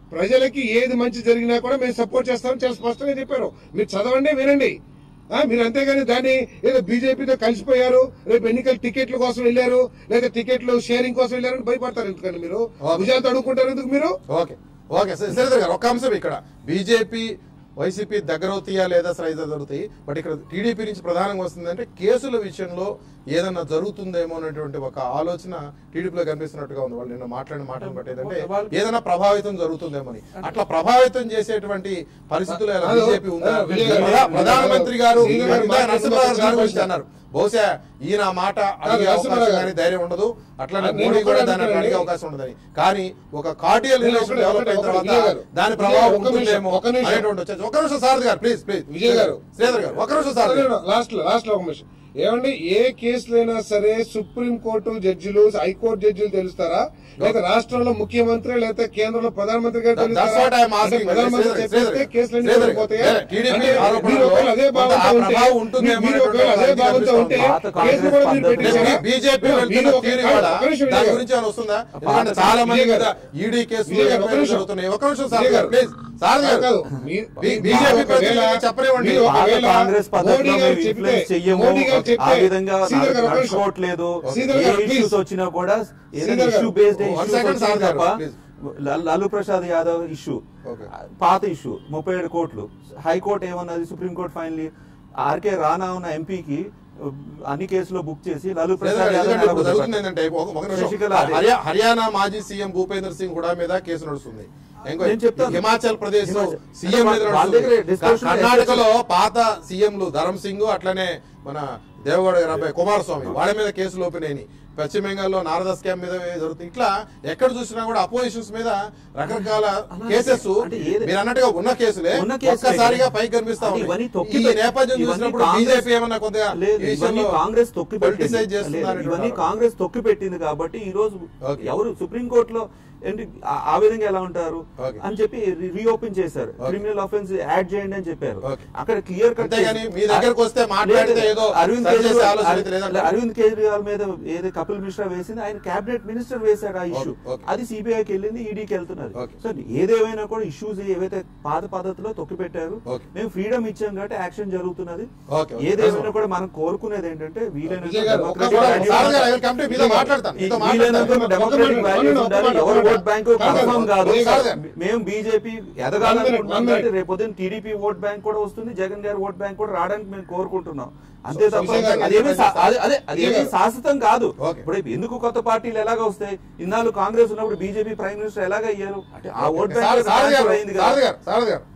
C: ప్రజలకి ఏది మంచి జరిగినా కూడా మేము సపోర్ట్ చేస్తామని చాలా స్పష్టంగా చెప్పారు మీరు చదవండి వినండి ఆ, మీరు అంతేగాని దాన్ని ఏదో బీజేపీతో కలిసిపోయారు రేపు ఎన్నికల టికెట్ల కోసం వెళ్ళారు లేదా టికెట్లు షేరింగ్ కోసం వెళ్ళారని భయపడతారు ఎందుకండి మీరు
B: ఓకే.
C: భుజాలతో అడుగుకుంటారు ఎందుకు మీరు
B: ఓకే ఓకే శ్రీ- శ్రీధర్ గారు ఒక అంశం ఇక్కడ బీజేపీ వైసీపీ దగ్గర అవుతాయా లేదా సరైన జరుగుతాయి బట్ ఇక్కడ టీడీపీ నుంచి ప్రధానంగా వస్తుందంటే కేసుల విషయంలో ఏదన్నా జరుగుతుందేమో అనేటువంటి ఒక ఆలోచన టీడీపీలో కనిపిస్తున్నట్టుగా ఉంది వాళ్ళు నిన్న మాట్లాడిన మాటలు బట్టి ఏంటంటే ఏదైనా ప్రభావితం జరుగుతుందేమో అని అట్లా ప్రభావితం చేసేటువంటి పరిస్థితులు ఎలా
C: హలో,
B: బీజేపీ ఉందా
C: హలో, విజయ్ గారు.
B: ప్రధా- ప్రధానమంత్రి గారు
C: శ్రీధర్ గారు
B: ఇందాక నరసింహరావు గారు దాని గురించి
C: మాట్లాడుతున్న
B: అన్నారు బహుశా ఈయన మాట అడిగే
C: నరసింహరావు
B: అవకాశం
C: గారు.
B: కానీ ధైర్యం ఉండదు అట్లానే
C: నేను
B: మోడీ కూడా
C: ఒకటే
B: దాన్ని అడిగే
C: అడుగుతానండి.
B: అవకాశం ఉండదని కానీ ఒక కార్డియల్
C: నేను
B: రిలేషన్
C: ఒకటే-
B: డెవలప్ అయిన
C: ఒకటే-
B: తర్వాత
C: విజయ్ గారు.
B: దాని
C: విజయ్
B: ప్రభావం
C: గారు, ఒక్క నిమిషం,
B: ఉంటుందేమో
C: ఒక్క నిమిషం.
B: అనేటువంటి వచ్చేసి ఒక నిమిషం సారథి గారు ప్లీజ్ ప్లీజ్
C: విజయ్ గారు.
B: శ్రీధర్ గారు ఒక నిమిషం సారథి గారు
C: లాస్ట్ లో లాస్ట్ లో ఒక నిమిషం ఏమండి ఏ కేసులైనా సరే సుప్రీం కోర్టు జడ్జిలు హైకోర్టు జడ్జిలు తెలుస్తారా లేదా రాష్ట్రంలో ముఖ్యమంత్రి లేదా కేంద్రంలో ప్రధానమంత్రి గారు
B: That- that's what I am asking.
C: అంటే ప్రధానమంత్రి
B: శ్రీధర్-
C: చెప్పేస్తే
B: శ్రీధర్-
C: కేసులన్నీ
B: శ్రీధర్
C: పోతాయా
B: గారు. TDP
C: అంటే
B: ఆరోపణలో
C: మీరు ఒకవేళ అదే
B: కొంత
C: భావంతో
B: ఆ
C: ఉంటే
B: ప్రభావం ఉంటుందేమో
C: మీరు ఒకవేళ అదే
B: అనేటువంటి
C: భావంతో ఉంటే
A: పాత
C: కేసులు కూడా మీరు
A: కాంగ్రెస్
C: పెట్టేశారా?
B: బీజేపీ
C: మీరు
B: వెళ్తున్న
C: ఒక-
B: తీరు
C: ఒక
B: కూడా
C: నిమిషం
B: దాని
C: విజయ్
B: గురించి
C: గారు.
B: ఏమైనా వస్తుందా ఎందుకంటే చాలా మంది
C: విజయ్
B: మీద
C: గారు.
B: ఈడీ కేసులు
C: విజయ్ గారు, ఒక
B: ఎంక్వైరీలు
C: నిమిషం.
B: జరుగుతున్నాయి ఒక నిమిషం సార్
C: విజయ్ గారు.
B: ప్లీజ్ సార్
C: కాదు, కాదు. మీ-
B: బీ-
C: మీ-
B: బీజేపీ
C: ఒకవేళ
B: ప్రతినిధికి చెప్పనివ్వండి.
C: మీరు
A: పాత
C: ఒకవేళ
A: కాంగ్రెస్ పద్ధతిలో
C: మోడీ గారు
A: మేము
C: చెప్తే
A: ఇన్ఫ్లుయెన్స్ చెయ్యము
C: మోడీ గారు
A: ఆ
C: చెప్తే
A: విధంగా
C: శ్రీధర్ గారు ఒక నిమిషం.
A: నడుచుకోవట్లేదు
C: శ్రీధర్
A: ఏ
C: గారు,
A: ఇష్యూస్
C: please.
A: వచ్చినా కూడా ఏదైనా
C: శ్రీధర్ గారు.
A: Issue based
B: One
A: issues
B: second,
A: వచ్చింది
B: సార్ గారు,
A: తప్ప
B: please.
A: ల- లాలూ ప్రసాద్ యాదవ్ ఇష్యూ
B: Okay.
A: పాత ఇష్యూ ముప్పై ఏడు కోట్లు హైకోర్టు ఏమన్నది సుప్రీంకోర్టు ఫైనలీ ఆర్కే రానా ఉన్న ఎంపీకి అన్ని కేసులో బుక్ చేసి లాలూ ప్రసాద్ యాదవ్
B: ఎందుకంటే ఇప్పుడు
A: నిలబెట్టారు.
B: జరుగుతుంది ఏంటంటే ఒక- ఒక నిమిషం.
A: శశికళ అదే.
B: హర్యా- హర్యానా మాజీ సీఎం భూపేంద్ర సింగ్ హుడా మీద కేసు నడుస్తుంది ఎంక్వైరీ.
A: నేను చెప్తాను.
B: హిమాచల్ ప్రదేశ్ లో
A: హిమాచల్.
B: సీఎం మీద
A: వాళ్ళ
B: నడుస్తుంది.
A: దగ్గరే discussion
B: క- కర్ణాటకలో పాత సీఎంలు ధరమ్ సింగ్ అట్లనే మన దేవగౌడ గారి అబ్బాయి కుమారస్వామి వాళ్ళ మీద కేసులు ఓపెన్ అయినాయి పశ్చిమ బెంగాల్లో నారద స్కామ్ మీద జరుగుతుంది ఇట్లా ఎక్కడ చూసినా కూడా అపోజిషన్స్ మీద రకరకాల
A: అలాగే.
B: కేసెస్
A: అంటే ఏది-
B: మీరు అన్నట్టుగా ఉన్న కేసులే
A: ఉన్న కేసులే
B: ఒక్కసారిగా
A: కదా.
B: పైకి కనిపిస్తా
A: అంటే
B: ఉన్నాయి.
A: ఇవన్నీ తొక్కి
B: ఈ
A: పెట్టి-
B: నేపథ్యం
A: ఇవన్నీ
B: చూసినప్పుడు
A: కాంగ్రెస్-
B: బీజేపీ ఏమన్నా కొద్దిగా
A: లేదు
B: ఈ
A: ఇవన్నీ
B: విషయంలో
A: కాంగ్రెస్ తొక్కి
B: politicize
A: పెట్టింది.
B: చేస్తుందా
A: లేదు,
B: అనేటువంటి
A: ఇవన్నీ
B: ఆరోపణ.
A: కాంగ్రెస్ తొక్కి పెట్టింది కాబట్టి ఈ రోజు
B: Okay.
A: ఎవరు సుప్రీంకోర్టులో ఏంటి ఆ- ఆ విధంగా ఎలా ఉంటారు
B: Okay.
A: అని చెప్పి రీఓపెన్ చేశారు
B: Okay.
A: క్రిమినల్ ఆఫెన్స్ యాడ్ చేయండి అని చెప్పారు
B: Okay.
A: అక్కడ క్లియర్ కట్
B: అంతేగాని మీ దగ్గరకు వస్తే మాట్లాడితే ఏదో
A: అరవింద్
B: సరి చేసే
A: కేజ్రీవాల్
B: ఆలోచన అయితే లేదంటారు.
A: అరవింద్ కేజ్రీవాల్ మీద ఏదో కపిల్ మిశ్రా వేసింది ఆయన కేబినెట్ మినిస్టర్ వేశాడు ఆ ఇష్యూ
B: Okay, okay.
A: అది సిబిఐకి వెళ్ళింది ఈడీకి వెళ్తున్నది
B: Okay.
A: సో ఏదేమైనా కూడా ఇష్యూస్ ఏవైతే పాత పద్ధతిలో తొక్కి పెట్టారు
B: Okay.
A: మేము ఫ్రీడమ్ ఇచ్చాం కాబట్టి యాక్షన్ జరుగుతున్నది
B: Okay, okay.
A: ఏదేమైనా కూడా మనం కోరుకునేది ఏంటంటే వీలైనంత
C: విజయ్ గారు, ఒక్క
A: democratic
C: మాట-
A: values
B: సార్ గారు, I will come to you. మీతో మాట్లాడతాను.
A: ఈ-
B: మీతో
A: వీలైనంత
B: మాట్లాడతాను.
A: democratic
C: ఒక్క
A: values
C: మాట,
A: ఉండాలి.
C: ఒక్క మాట,
A: ఎవరు
C: ఒక్క
A: ఓట్ బ్యాంకు
C: మాట.
A: కన్ఫర్మ్ కాదు
C: విజయ్ గారు.
A: మేము బీజేపీ
C: One minute,
A: ఎదగాలనుకుంటున్నాం
C: one minute.
A: కాబట్టి రేపొద్దున టీడీపీ ఓట్ బ్యాంక్ కూడా వస్తుంది జగన్ గారి ఓట్ బ్యాంక్ కూడా రావడానికి మేము కోరుకుంటున్నాం అంతే
B: సో-
A: తప్ప
B: విజయ్ గారు,
A: అదేమీ సా-
B: విజయ్
A: అదే- అదే అదేమీ
C: గారు.
A: శాశ్వతం కాదు
B: Okay.
A: ఇప్పుడు ఎందుకు కొత్త పార్టీలు ఎలాగ వస్తాయి ఇన్నాళ్ళు కాంగ్రెస్ ఉన్నప్పుడు బీజేపీ ప్రైమ్ మినిస్టర్ ఎలాగ అయ్యారు అంటే ఆ ఓట్
B: సార్-
A: బ్యాంక్
B: సారథి గారు,
A: అయింది
B: సారథి
A: కదా
B: గారు, సారథి గారు.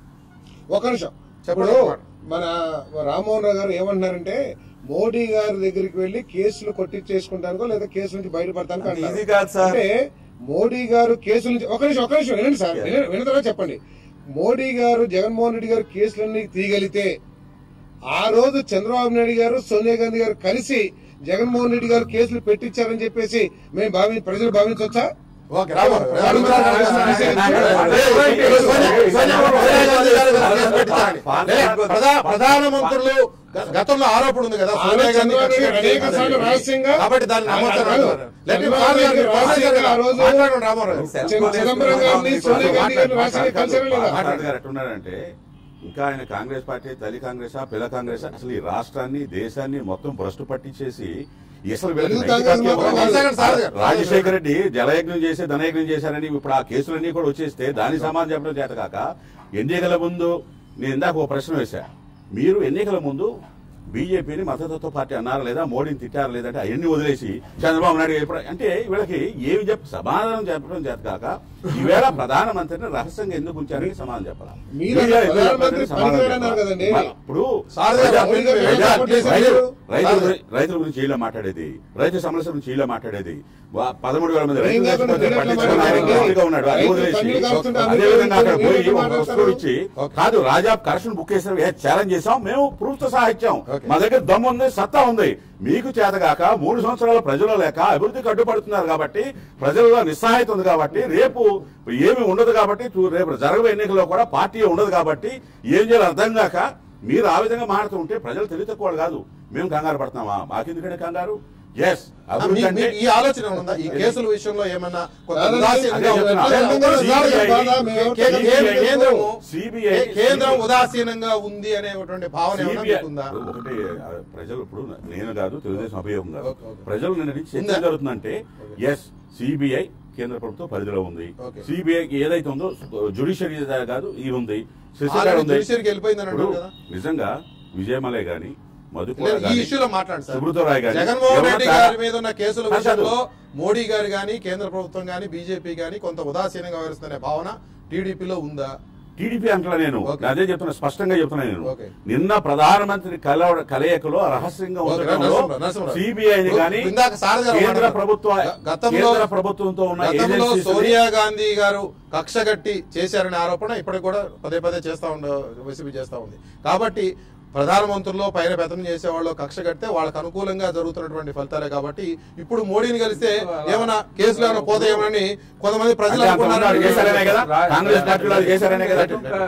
C: ఒక నిమిషం
B: చెప్పండి,
C: ఇప్పుడు
B: చెప్పండి.
C: మన రామ్మోహన్ రావు గారు ఏమంటున్నారంటే మోడీ గారి దగ్గరికి వెళ్లి కేసులు కొట్టించేసుకుంటానికో లేదా కేసు నుంచి బయటపడతానికి
A: అది
C: అంటున్నారు.
A: easy కాదు సార్.
C: అంటే మోడీ గారు కేసుల నుంచి ఒక నిమిషం ఒక నిమిషం వినండి సార్ విన- విన్న తర్వాత చెప్పండి మోడీ గారు జగన్మోహన్ రెడ్డి గారు కేసులన్నీ తీయగలిగితే ఆ రోజు చంద్రబాబు నాయుడు గారు సోనియా గాంధీ గారు కలిసి జగన్మోహన్ రెడ్డి గారు కేసులు పెట్టించారని చెప్పేసి మేము భావి ప్రజలు భావించవచ్చా
B: ఓకే, రామారావు.
C: రామారావు.
B: ప్రధా- ప్రధానమంత్రులు గ- గతంలో ఆరోపణ ఉంది కదా సోనియా గాంధీ
C: చంద్రబాబు నాయుడు అనేక సార్లు
B: కక్ష
C: రహస్యంగా
B: కాబట్టి దాన్ని నమ్మొచ్చని
C: కాదు.
B: అంటున్నారు. Let me
C: Chandrababu
B: follow
C: Naidu
B: you.
C: రహస్యంగా ఆ రోజు
B: మాట్లాడండి రామారావు గారు.
C: చి- చిదంబరం గారిని సోనియా గాంధీ గారిని రాష్ట్రంగా కలిసారా లేదా
E: మాట్లాడు గారు ఎట్టున్నారంటే ఇంకా ఆయన కాంగ్రెస్ పార్టీ తల్లి కాంగ్రెస్ పిల్ల కాంగ్రెస్ అసలు ఈ రాష్ట్రాన్ని దేశాన్ని మొత్తం భ్రష్టు పట్టించేసి అసలు వీళ్ళకి
C: తెలుగు
E: నైతిక
C: కాంగ్రెస్
E: హక్కు
C: మాత్రం
E: ఇవ్వలేదు.
B: కాదు. సార్ గారు.
E: రాజశేఖర రెడ్డి జలయజ్ఞం చేసి ధనయజ్ఞం చేశారని ఇప్పుడు ఆ కేసులన్నీ కూడా వచ్చేస్తే దాని సమాధానం చెప్పడం చేత కాక ఎన్నికల ముందు నేను ఇందాక ఒక ప్రశ్న వేశా మీరు ఎన్నికల ముందు బీజేపీని మతతత్వ పార్టీ అన్నారా లేదా మోడీని తిట్టారా లేదంటే అవన్నీ వదిలేసి చంద్రబాబు నాయుడు ఎప్పుడు అంటే వీళ్ళకి ఏమి చెప్ప సమాధానం చెప్పడం చేత కాక ఈవేళ ప్రధానమంత్రిని రహస్యంగా ఎందుకు ఉంచారని సమాధానం చెప్పాలి
C: మీరు
E: మీడియా ఎందుకు
C: ప్రధానమంత్రి
E: చెప్పారని సమాధానం
C: పనికిరాడు అన్నారు
E: చెప్పాలి.
C: కదండి.
E: మరి ఇప్పుడు
B: సార్ గారు,
E: ప్రజా-
B: మీరు
E: ప్రజా-
B: ఏం సపోర్ట్ చేశారు?
E: రైతులు-
B: సార్
E: రైతుల
B: గారు.
E: గురించి- రైతుల గురించి ఇలా మాట్లాడేది రైతు సమస్యల గురించి ఇలా మాట్లాడేది వా- పదమూడు వేల మంది
C: ఏం
E: రైతులు
C: కాకుండా
E: చచ్చిపోతే
C: మీరు ఎట్లా
E: పట్టించుకున్న ఆయన
C: మాట్లాడారు?
E: గట్టిగా ఉన్నాడు అది
C: రైతులు
E: వదిలేసి
C: కన్నీళ్ళు కారుతుంటే
E: అదే
C: అందరూ
E: విధంగా అక్కడ
C: మీరు
E: పోయి
C: ఎట్లా
E: ఒక
C: మాట్లాడతారు?
E: వస్తువు ఇచ్చి
B: ఓకే.
E: కాదు రాజా కరెక్షన్ బుక్ చేసిన ఛాలెంజ్ చేసాం మేము ప్రూఫ్ తో సహా ఇచ్చాం
B: ఓకే.
E: మా దగ్గర దమ్ము ఉంది సత్తా ఉంది మీకు చేతగాక మూడు సంవత్సరాల ప్రజలు లేక అభివృద్ధికి అడ్డుపడుతున్నారు కాబట్టి ప్రజల్లో నిస్సహాయత ఉంది కాబట్టి రేపు ఏమి ఉండదు కాబట్టి చూ- రేపు జరగబోయే ఎన్నికల్లో కూడా పార్టీ ఉండదు కాబట్టి ఏం చేయాలో అర్థం కాక మీరు ఆ విధంగా మాడుతూ ఉంటే ప్రజలు తెలివి తక్కువ కాదు మేము కంగారు పడుతున్నామా మాకెందుకంటే కంగారు ఎస్ అభివృద్ధి
B: మీ-
E: అంటే
B: మీకు ఈ ఆలోచన ఉందా ఈ కేసుల విషయంలో ఏమన్నా కొంత
C: కాదండి,
B: ఉదాసీనంగా
E: అదే చెప్తున్నా.
B: ఉందా?
C: తెలంగాణ
E: CBI
C: సార్ బాధ, మేము ఎవరు
B: కే- కే-
C: తెలియదు.
B: కేంద్రము
E: CBI
B: కే- కేంద్రం ఉదాసీనంగా ఉంది అనేటువంటి భావన ఏమైనా
E: CBI
B: మీకుందా
E: ఒకటి ఆ, ప్రజలు ఇప్పుడు నేను కాదు తెలుగుదేశం అభియోగం కాదు
B: ఓకే, ఓకే.
E: ప్రజలు నిన్న నుంచి చర్చ
B: ఉందా?
E: జరుగుతుందంటే ఎస్ సిబిఐ కేంద్ర ప్రభుత్వం పరిధిలో ఉంది
B: ఓకే.
E: సిబిఐకి ఏదైతే ఉందో జుడిషియరీ కాదు ఇది ఉంది శశికళ
B: ఆల్రెడీ
E: ఉంది
B: జుడిషియరీకి వెళ్ళిపోయిందని
E: ఇప్పుడు
B: అంటారు కదా
E: నిజంగా విజయమలే గాని మధుకూర
B: లేదు, ఈ
E: గాని,
B: ఇష్యూలో మాట్లాడండి సార్
E: సుబ్రతరాయ్ గాని
B: జగన్మోహన్
E: ఎవరన్నా
B: రెడ్డి
E: తా-
B: గారి మీద ఉన్న కేసుల
E: కాదు.
B: విషయంలో మోడీ గారు గాని కేంద్ర ప్రభుత్వం గాని బీజేపీ గాని కొంత ఉదాసీనంగా వ్యవహరిస్తున్న భావన టీడీపీలో ఉందా
E: టీడీపీ అంటలా నేను
B: ఓకే.
E: అదే చెప్తున్నా స్పష్టంగా చెప్తున్నా నేను
B: ఓకే.
E: నిన్న ప్రధానమంత్రి కల కలయికలో రహస్యంగా
B: ఓకే,
E: ఉండటంలో
B: నరసింహరావు, నరసింహరావు.
E: సిబిఐని
B: ఇప్పుడు
E: కానీ
B: ఇందాక సారథి గారు
E: కేంద్ర
B: మాట్లాడారు.
E: ప్రభుత్వ
B: గ- గతంలో
E: కేంద్ర ప్రభుత్వంతో ఉన్న
B: గతంలో
E: ఏజెన్సీస్
B: సోనియా గాంధీ గారు కక్షగట్టి చేశారనే ఆరోపణ ఇప్పటికి కూడా పదే పదే చేస్తా ఉండ వైసీపీ చేస్తా ఉంది కాబట్టి ప్రధానమంత్రుల్లో పైన పెత్తనం చేసేవాళ్ళు కక్ష కడితే వాళ్ళకి అనుకూలంగా జరుగుతున్నటువంటి ఫలితాలే కాబట్టి ఇప్పుడు మోడీని కలిస్తే ఏమైనా కేసులు ఏమైనా పోతాయేమని కొంతమంది ప్రజలు
E: అంటే అంతమంది
B: అనుకున్నారు
E: వాళ్ళు చేశారనే కదా కాంగ్రెస్ పార్టీలో అది చేశారనే కదా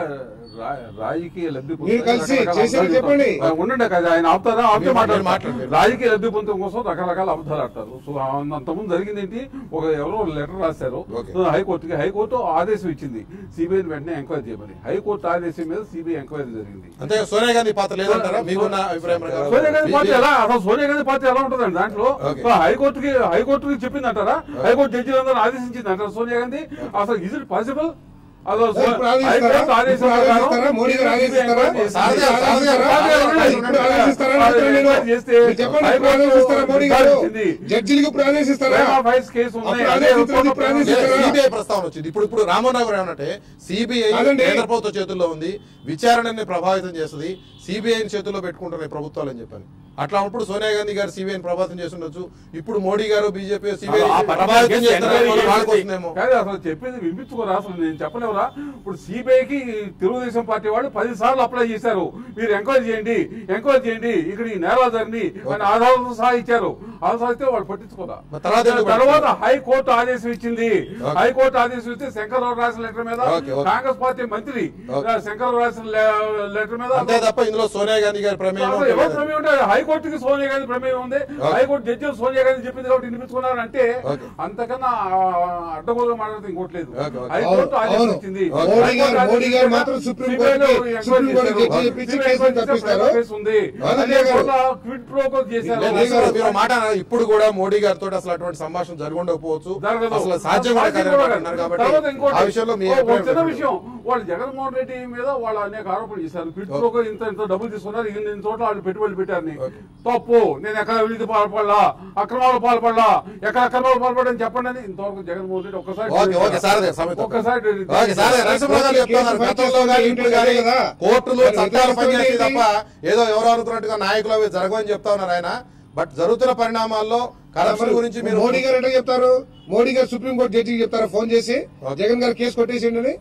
D: రా- రాజకీయ లబ్ధి పొందడం
C: మీరు కలిసి
D: రకరకాల
C: చేసేది
D: అబద్ధాలు
C: చెప్పండి.
D: ఆ, ఉండండి కదా ఆయన ఆపుతారా ఆపితే
B: మీరు
D: మాట్లాడతారు
B: మాట్లాడండి.
D: రాజకీయ లబ్ధి పొందడం కోసం రకరకాల అబద్ధాలు ఆడతారు సో అంతకుముందు జరిగింది ఏంటి ఒక ఎవరో లెటర్ రాశారు
B: ఓకే.
D: సో హైకోర్టుకి హైకోర్టు ఆదేశం ఇచ్చింది సిబిఐని వెంటనే ఎంక్వైరీ చేయమని హైకోర్టు ఆదేశం మీద సిబిఐ ఎంక్వైరీ జరిగింది
B: అంతే సోనియా గాంధీ పాత్ర లేదంటారా మీకున్న అభిప్రాయం ప్రకారం?
D: సోనియా గాంధీ పార్టీ
B: మీ-
D: ఎలా అసలు సోనియా గాంధీ పార్టీ ఎలా ఉంటుందండి దాంట్లో
B: ఓకే.
D: సో హైకోర్టుకి హైకోర్టుకి చెప్పిందంటారా హైకోర్టు జడ్జిలందరూ ఆదేశించింది అంటారా సోనియా గాంధీ అసలు ఇజ్ ఇట్ పాసిబుల్ అసలు సో-
C: ఇప్పుడు ఆదేశిస్తారా?
D: హైకోర్టు ఆదేశం
C: ఇప్పుడు
D: ప్రకారం
C: ఆదేశిస్తారా? మోడీ గారు ఆదేశిస్తారా?
B: సారథి గారు, సారథి గారు,
C: సారథి గారు,
B: సారథి గారు,
C: ఇప్పుడు ఆదేశిస్తారా అని అడుగుతున్నా నేను. మీరు చెప్పండి ఇప్పుడు ఆదేశిస్తారా మోడీ గారు జడ్జిలకు ఇప్పుడు ఆదేశిస్తారా
D: కేసు ఉన్నాయి
C: అప్పుడు
D: అదే
C: ఆదేశించారు, ఇప్పుడు
D: రిపోర్ట్
C: ఆదేశించారు.
B: సిబిఐ ప్రస్తావన వచ్చింది ఇప్పుడు ఇప్పుడు రామోహన్ రావు గారు ఏమన్నట్టే సిబిఐ
C: కాదండి.
B: కేంద్ర ప్రభుత్వ చేతుల్లో ఉంది విచారణని ప్రభావితం చేస్తుంది సిబిఐని చేతుల్లో పెట్టుకుంటున్నాయి ప్రభుత్వాలు అని చెప్పని అట్లా ఉన్నప్పుడు సోనియా గాంధీ గారు సిబిఐని ప్రభావితం చేస్తుండొచ్చు ఇప్పుడు మోడీ గారు బీజేపీ సిబిఐ
E: ఆ particular
B: ప్రభావితం
E: case
B: చేస్తున్నారు
E: enquiry
B: వాళ్ళ
E: చేసి-
B: కోసమేమో
D: కాదు అసలు చెప్పేది వినిపించుకోరా అసలు నేను చెప్పలేవరా ఇప్పుడు సిబిఐకి తెలుగుదేశం పార్టీ వాళ్ళు పది సార్లు అప్లై చేశారు మీరు ఎంక్వైరీ చేయండి ఎంక్వైరీ చేయండి ఇక్కడ ఈ నేరాలు జరిగి అని ఆధారాలతో సహా ఇచ్చారు ఆధారాలు ఇస్తే వాళ్ళు పట్టించుకోదా
B: మరి తర్వాత ఎందుకు
D: తర్వాత హైకోర్టు ఆదేశం ఇచ్చింది
B: ఓకే.
D: హైకోర్టు ఆదేశం ఇస్తే శంకర్రావు రాసిన లెటర్ మీద
B: ఓకే, ఓకే.
D: కాంగ్రెస్ పార్టీ మంత్రి
B: ఓకే.
D: శంకర్రావు రాసిన లె- లెటర్ మీద
B: అంతే తప్ప ఇందులో సోనియా గాంధీ గారి ప్రమేయం
D: అసలు ఎవరి ప్రమేయం ఉంటే హైకోర్టుకి సోనియా గాంధీ ప్రమేయం ఉంది
B: okay.
D: High court judge Sonia Gandhi చెప్పింది కాబట్టి వినిపించుకున్నారు అంటే
B: ఓకే.
D: అంతకన్నా ఆ, అడ్డగోలుగా మాట్లాడితే ఇంకోటి లేదు
B: ఓకే, ఓకే.
D: హైకోర్టు ఆదేశం
C: అవును.
D: ఇచ్చింది
B: ఓకే.
C: మోడీ
D: హైకోర్టు
C: గారు మోడీ గారు
D: ఆదేశం
C: మాత్రం
D: ఇచ్చాక
C: సుప్రీం
D: సిబిఐలో
C: కోర్టుకి
D: ఎంక్వైరీ
C: సుప్రీం కోర్టుకి
D: చేశారు.
C: జడ్జి చెప్పించి
D: సిబిఐ
C: కేసులు
D: చేస్తే
C: తప్పిస్తారు.
D: ప్రైవేట్ కేసు ఉంది
C: అవును,
D: అదే
C: గారు.
D: కోర్టులో క్విడ్ ప్రోకో చేశారు
B: లేదు, లేదు సార్, మీరు మాట అన్నారు. ఇప్పుడు కూడా మోడీ గారితో అసలు అటువంటి సంభాషణ జరిగి ఉండకపోవచ్చు
D: జరగదు.
B: అసలు సాధ్యం కూడా
D: సాధ్యం
B: కాదని
D: కూడా
B: అంటున్నారు
D: కాదు.
B: కాబట్టి
D: తర్వాత ఇంకోటి,
B: ఆ విషయంలో మీ
D: ఓ, ఒక
B: అభిప్రాయం
D: చిన్న
B: చెప్పండి.
D: విషయం వాళ్ళు జగన్మోహన్ రెడ్డి మీద వాళ్ళు అనేక ఆరోపణలు చేశారు క్విట్ ప్రోకో ఇంత ఇంత డబ్బులు తీసుకున్నారు ఇన్ని ఇన్ని చోట్ల వాళ్ళు పెట్టుబడులు పెట్టారని
B: ఓకే.
D: తప్పు నేను ఎక్కడ అవినీతి పాల్పడలా అక్రమాలు పాల్పడలా ఎక్కడ అక్రమాలు పాల్పడని చెప్పండి అని ఇంతవరకు జగన్మోహన్ రెడ్డి ఒక్కసారి
B: ఓకే ఓకే సార్ అదే సమయం తక్కువ.
D: ఒక్కసారి
B: ఓకే సార్ నరసింహ గారు చెప్తున్నారు గతంలో కానీ ఇప్పుడు కానీ
C: కదా.
B: కోర్టులు
C: మరి
B: చట్టాలు
C: వ్యతిరేకత
B: పనిచేస్తాయి
C: ఏంటి?
B: తప్ప ఏదో ఎవరో అనుకున్నట్టుగా నాయకులు అవి జరగవని చెప్తా ఉన్నారు ఆయన బట్ జరుగుతున్న పరిణామాల్లో కరప్షన్ గురించి మీరు
C: మోడీ గారు ఎట్లా చెప్తారు మోడీ గారు సుప్రీం కోర్టు జడ్జికి చెప్తారా ఫోన్ చేసి
B: ఓకే.
C: జగన్ గారు కేసు కొట్టేసిండి అని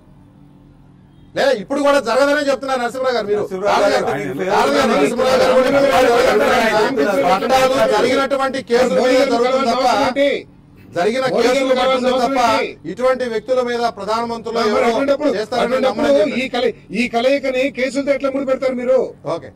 B: లేదా ఇప్పుడు కూడా జరగదనే చెప్తున్నారు నరసింహరావు గారు మీరు
A: నరసింహరావు
B: కాదు
A: గారు
B: కదా,
A: ఆయన
B: కాదు కదా, నరసింహరావు గారు కూడా చట్టాలు జరిగినటువంటి కేసుల
C: మోడీ
B: మీద
C: గారు
B: జరుగుతుంది
C: కలవాల్సిన
B: తప్ప
C: అవసరం ఏంటి?
B: జరిగిన
C: మోడీ
B: కేసులు
C: గారు
B: పట్టుకుంది
C: కలవాల్సిన
B: తప్ప
C: అవసరం ఏంటి?
B: ఇటువంటి వ్యక్తుల మీద ప్రధానమంత్రులు
C: మరి
B: ఎవరో
C: అటువంటప్పుడు
B: చేస్తారని
C: అటువంటప్పుడు
B: నమ్మలేదు
C: ఈ కల ఈ కలయికని కేసులతో ఎట్లా ముడి పెడతారు మీరు
B: ఓకే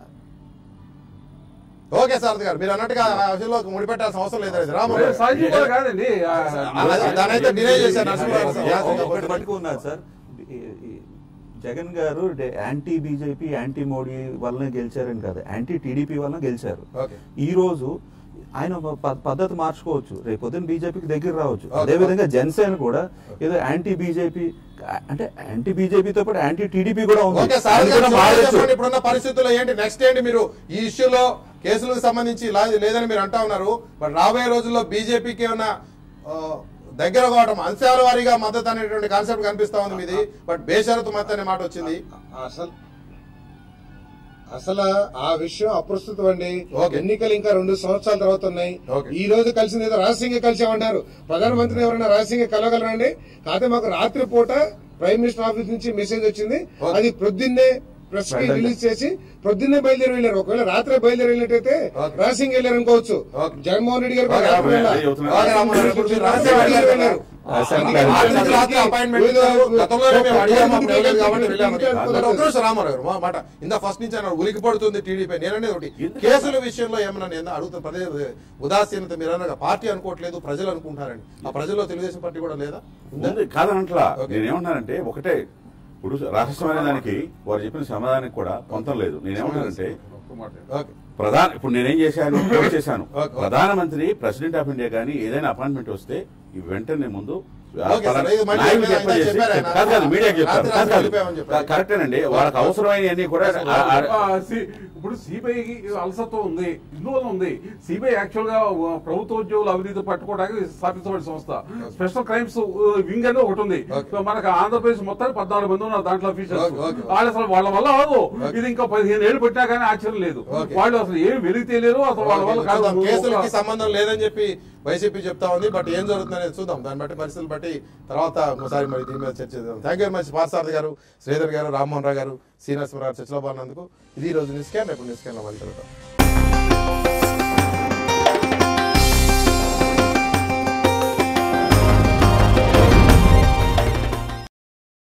B: ఓకే సార్ గారు మీరు అన్నట్టుగా ఆ విషయంలో ముడిపెట్టాల్సిన అవసరం లేదు రాము
D: అదే సాధ్యం కూడా కాదండి ఆ,
B: అది- దానైతే డిలే చేశారు నరసింహరావు గారు.
A: ఒకటి ఒకటి మటుకు ఉన్నది సార్ ఈ- ఈ జగన్ గారు డే- యాంటీ బీజేపీ యాంటీ మోడీ వల్లనే గెలిచారని కాదు యాంటీ టీడీపీ వల్ల గెలిచారు
B: ఓకే.
A: ఈ రోజు ఆయన ప- పద్ధతి మార్చుకోవచ్చు రేపు పొద్దున్న బీజేపీకి దగ్గర రావచ్చు
B: ఓకే.
A: అదే విధంగా జనసేన కూడా ఏదో యాంటీ బీజేపీ అంటే యాంటీ బీజేపీతో పాటు యాంటీ టీడీపీ కూడా ఉంది
B: ఓకే సార్
A: అది
B: గారు
A: కూడా
B: చెప్పండి,
A: మారచ్చు
B: చెప్పండి. ఇప్పుడున్న పరిస్థితుల్లో ఏంటి నెక్స్ట్ ఏంటి మీరు ఈ ఇష్యూలో కేసులకు సంబంధించి ఇలా లేదని మీరు అంటా ఉన్నారు బట్ రాబోయే రోజుల్లో బీజేపీకి ఏమైనా ఆ, దగ్గర కావడం అంశాల వారీగా మద్దతు అనేటువంటి కాన్సెప్ట్ కనిపిస్తా ఉంది మీది బట్ బేషరతు మద్దతు అనే మాట వచ్చింది
C: అసలు అసలు ఆ విషయం అప్రస్తుతం అండి
B: ఓకే.
C: ఎన్నికలు ఇంకా రెండు సంవత్సరాల తర్వాత ఉన్నాయి
B: ఓకే.
C: ఈ రోజు కలిసింది ఏదో రహస్యంగా కలిసామన్నారు ప్రధానమంత్రిని ఎవరైనా రహస్యంగా కలగలరండి కాకపోతే మాకు రాత్రి పూట ప్రైమ్ మినిస్టర్ ఆఫీస్ నుంచి మెసేజ్ వచ్చింది
B: ఓకే.
C: అది ప్రొద్దున్నే ప్రెస్ కి రిలీజ్ చేసి ప్రొద్దున్నే బయలుదేరి వెళ్ళారు ఒకవేళ రాత్రి బయలుదేరి వెళ్ళినట్టయితే
B: ఓకే.
C: రహస్యంగా వెళ్ళారు అనుకోవచ్చు
B: ఓకే.
C: జగన్మోహన్ రెడ్డి గారు
B: ఓకే,
C: రాత్రి
E: అదే
C: వెళ్ళా.
E: చెప్తున్నా.
B: ఓకే, రామ్మోహన్ రెడ్డి గారు మీరు రహస్యంగా
C: బయలుదేరి
B: వెళ్ళారు.
C: వెళ్ళారు.
A: some
C: అందుకే
B: రాత్రి
A: clarity.
B: రాత్రి appointment ఇచ్చారు. గతంలోనే మేము అడిగాము, అప్పుడు ఇవ్వలేదు కాబట్టి వెళ్ళాము. మరి ఒక్క నిమిషం రామారావు గారు, మా మాట ఇంత ఫస్ట్ నుంచి ఆయన ఉలికి పడుతుంది టీడీపీ నేననే ఒకటి
E: ఎందుకు?
B: కేసుల విషయంలో ఏమన్నా నేను అడుగుతాను ప్రజల ఉదాసీనత మీరు అన్నారు కదా, పార్టీ అనుకోవట్లేదు ప్రజలు అనుకుంటున్నారని ఆ ప్రజల్లో తెలుగుదేశం పార్టీ కూడా లేదా ఉందా?
E: ఉంది కాదనట్లా
B: ఓకే.
E: నేనేమంటానంటే ఒకటే ఇప్పుడు రహస్యం అనే దానికి వారు చెప్పిన సమాధానానికి కూడా పొంతం లేదు నేనేమంటానంటే
D: ఒక్క మాట
B: ఓకే
E: ప్రధాన ఇప్పుడు నేనేం చేశాను కోట్ చేశాను
B: ఓకే.
E: ప్రధానమంత్రి ప్రెసిడెంట్ ఆఫ్ ఇండియా కానీ ఏదైనా అపాయింట్మెంట్ వస్తే ఈ వెంటనే ముందు
B: ఓకే సార్, ఇది మళ్ళీ
E: నాయకులు
B: ఆయన
E: చెప్పేసి-
B: చెప్పారు ఆయన.
E: కాదు కాదు మీడియాకి చెప్తారు
B: రాత్రి
E: కాదు కాదు
B: వెళ్ళిపోయామని చెప్పారు.
E: కరెక్టేనండి వాళ్ళకి అవసరమైనవన్నీ కూడా ఆ- ఆ-
D: ఆ, సి- ఇప్పుడు సిబిఐకి అలసత్వం ఉంది ఇందువల్ల ఉంది సిబిఐ యాక్చువల్ గా ఆ, ప్రభుత్వ ఉద్యోగులు అవినీతి పట్టుకోవడానికి స్థాపించబడిన సంస్థ స్పెషల్ క్రైమ్స్ వింగ్ అనేది ఒకటి ఉంది
B: ఓకే.
D: సో మనకు ఆంధ్రప్రదేశ్ మొత్తం పద్నాలుగు మంది ఉన్నారు దాంట్లో అఫీషియల్స్
B: ఓకే, ఓకే.
D: వాళ్ళు అసలు వాళ్ళ వల్ల అవ్వదు
B: ఓకే.
D: ఇది ఇంకా పదిహేను ఏళ్ళు పెట్టినా కానీ ఆశ్చర్యం లేదు
B: ఓకే.
D: వాళ్ళు అసలు ఏం వెలిగి తెలియరు అసలు వాళ్ళ వల్ల కాదు
B: చూద్దాం. కేసులకి సంబంధం లేదని చెప్పి వైసీపీ చెప్తా ఉంది బట్ ఏం జరుగుతుందనేది చూద్దాం దాన్ని బట్టి పరిస్థితులు బట్టి తర్వాత ఒకసారి మరి దీని మీద చర్చ చేద్దాం thank you very much Parthasarathy గారు శ్రీధర్ గారు రామ్మోహన్ రావు గారు శ్రీనివాసరావు గారు చర్చలో పాల్గొన్నందుకు ఇది ఈ రోజు న్యూస్ క్యాన్ రేపు న్యూస్ క్యాన్ లో మళ్ళీ కలుద్దాం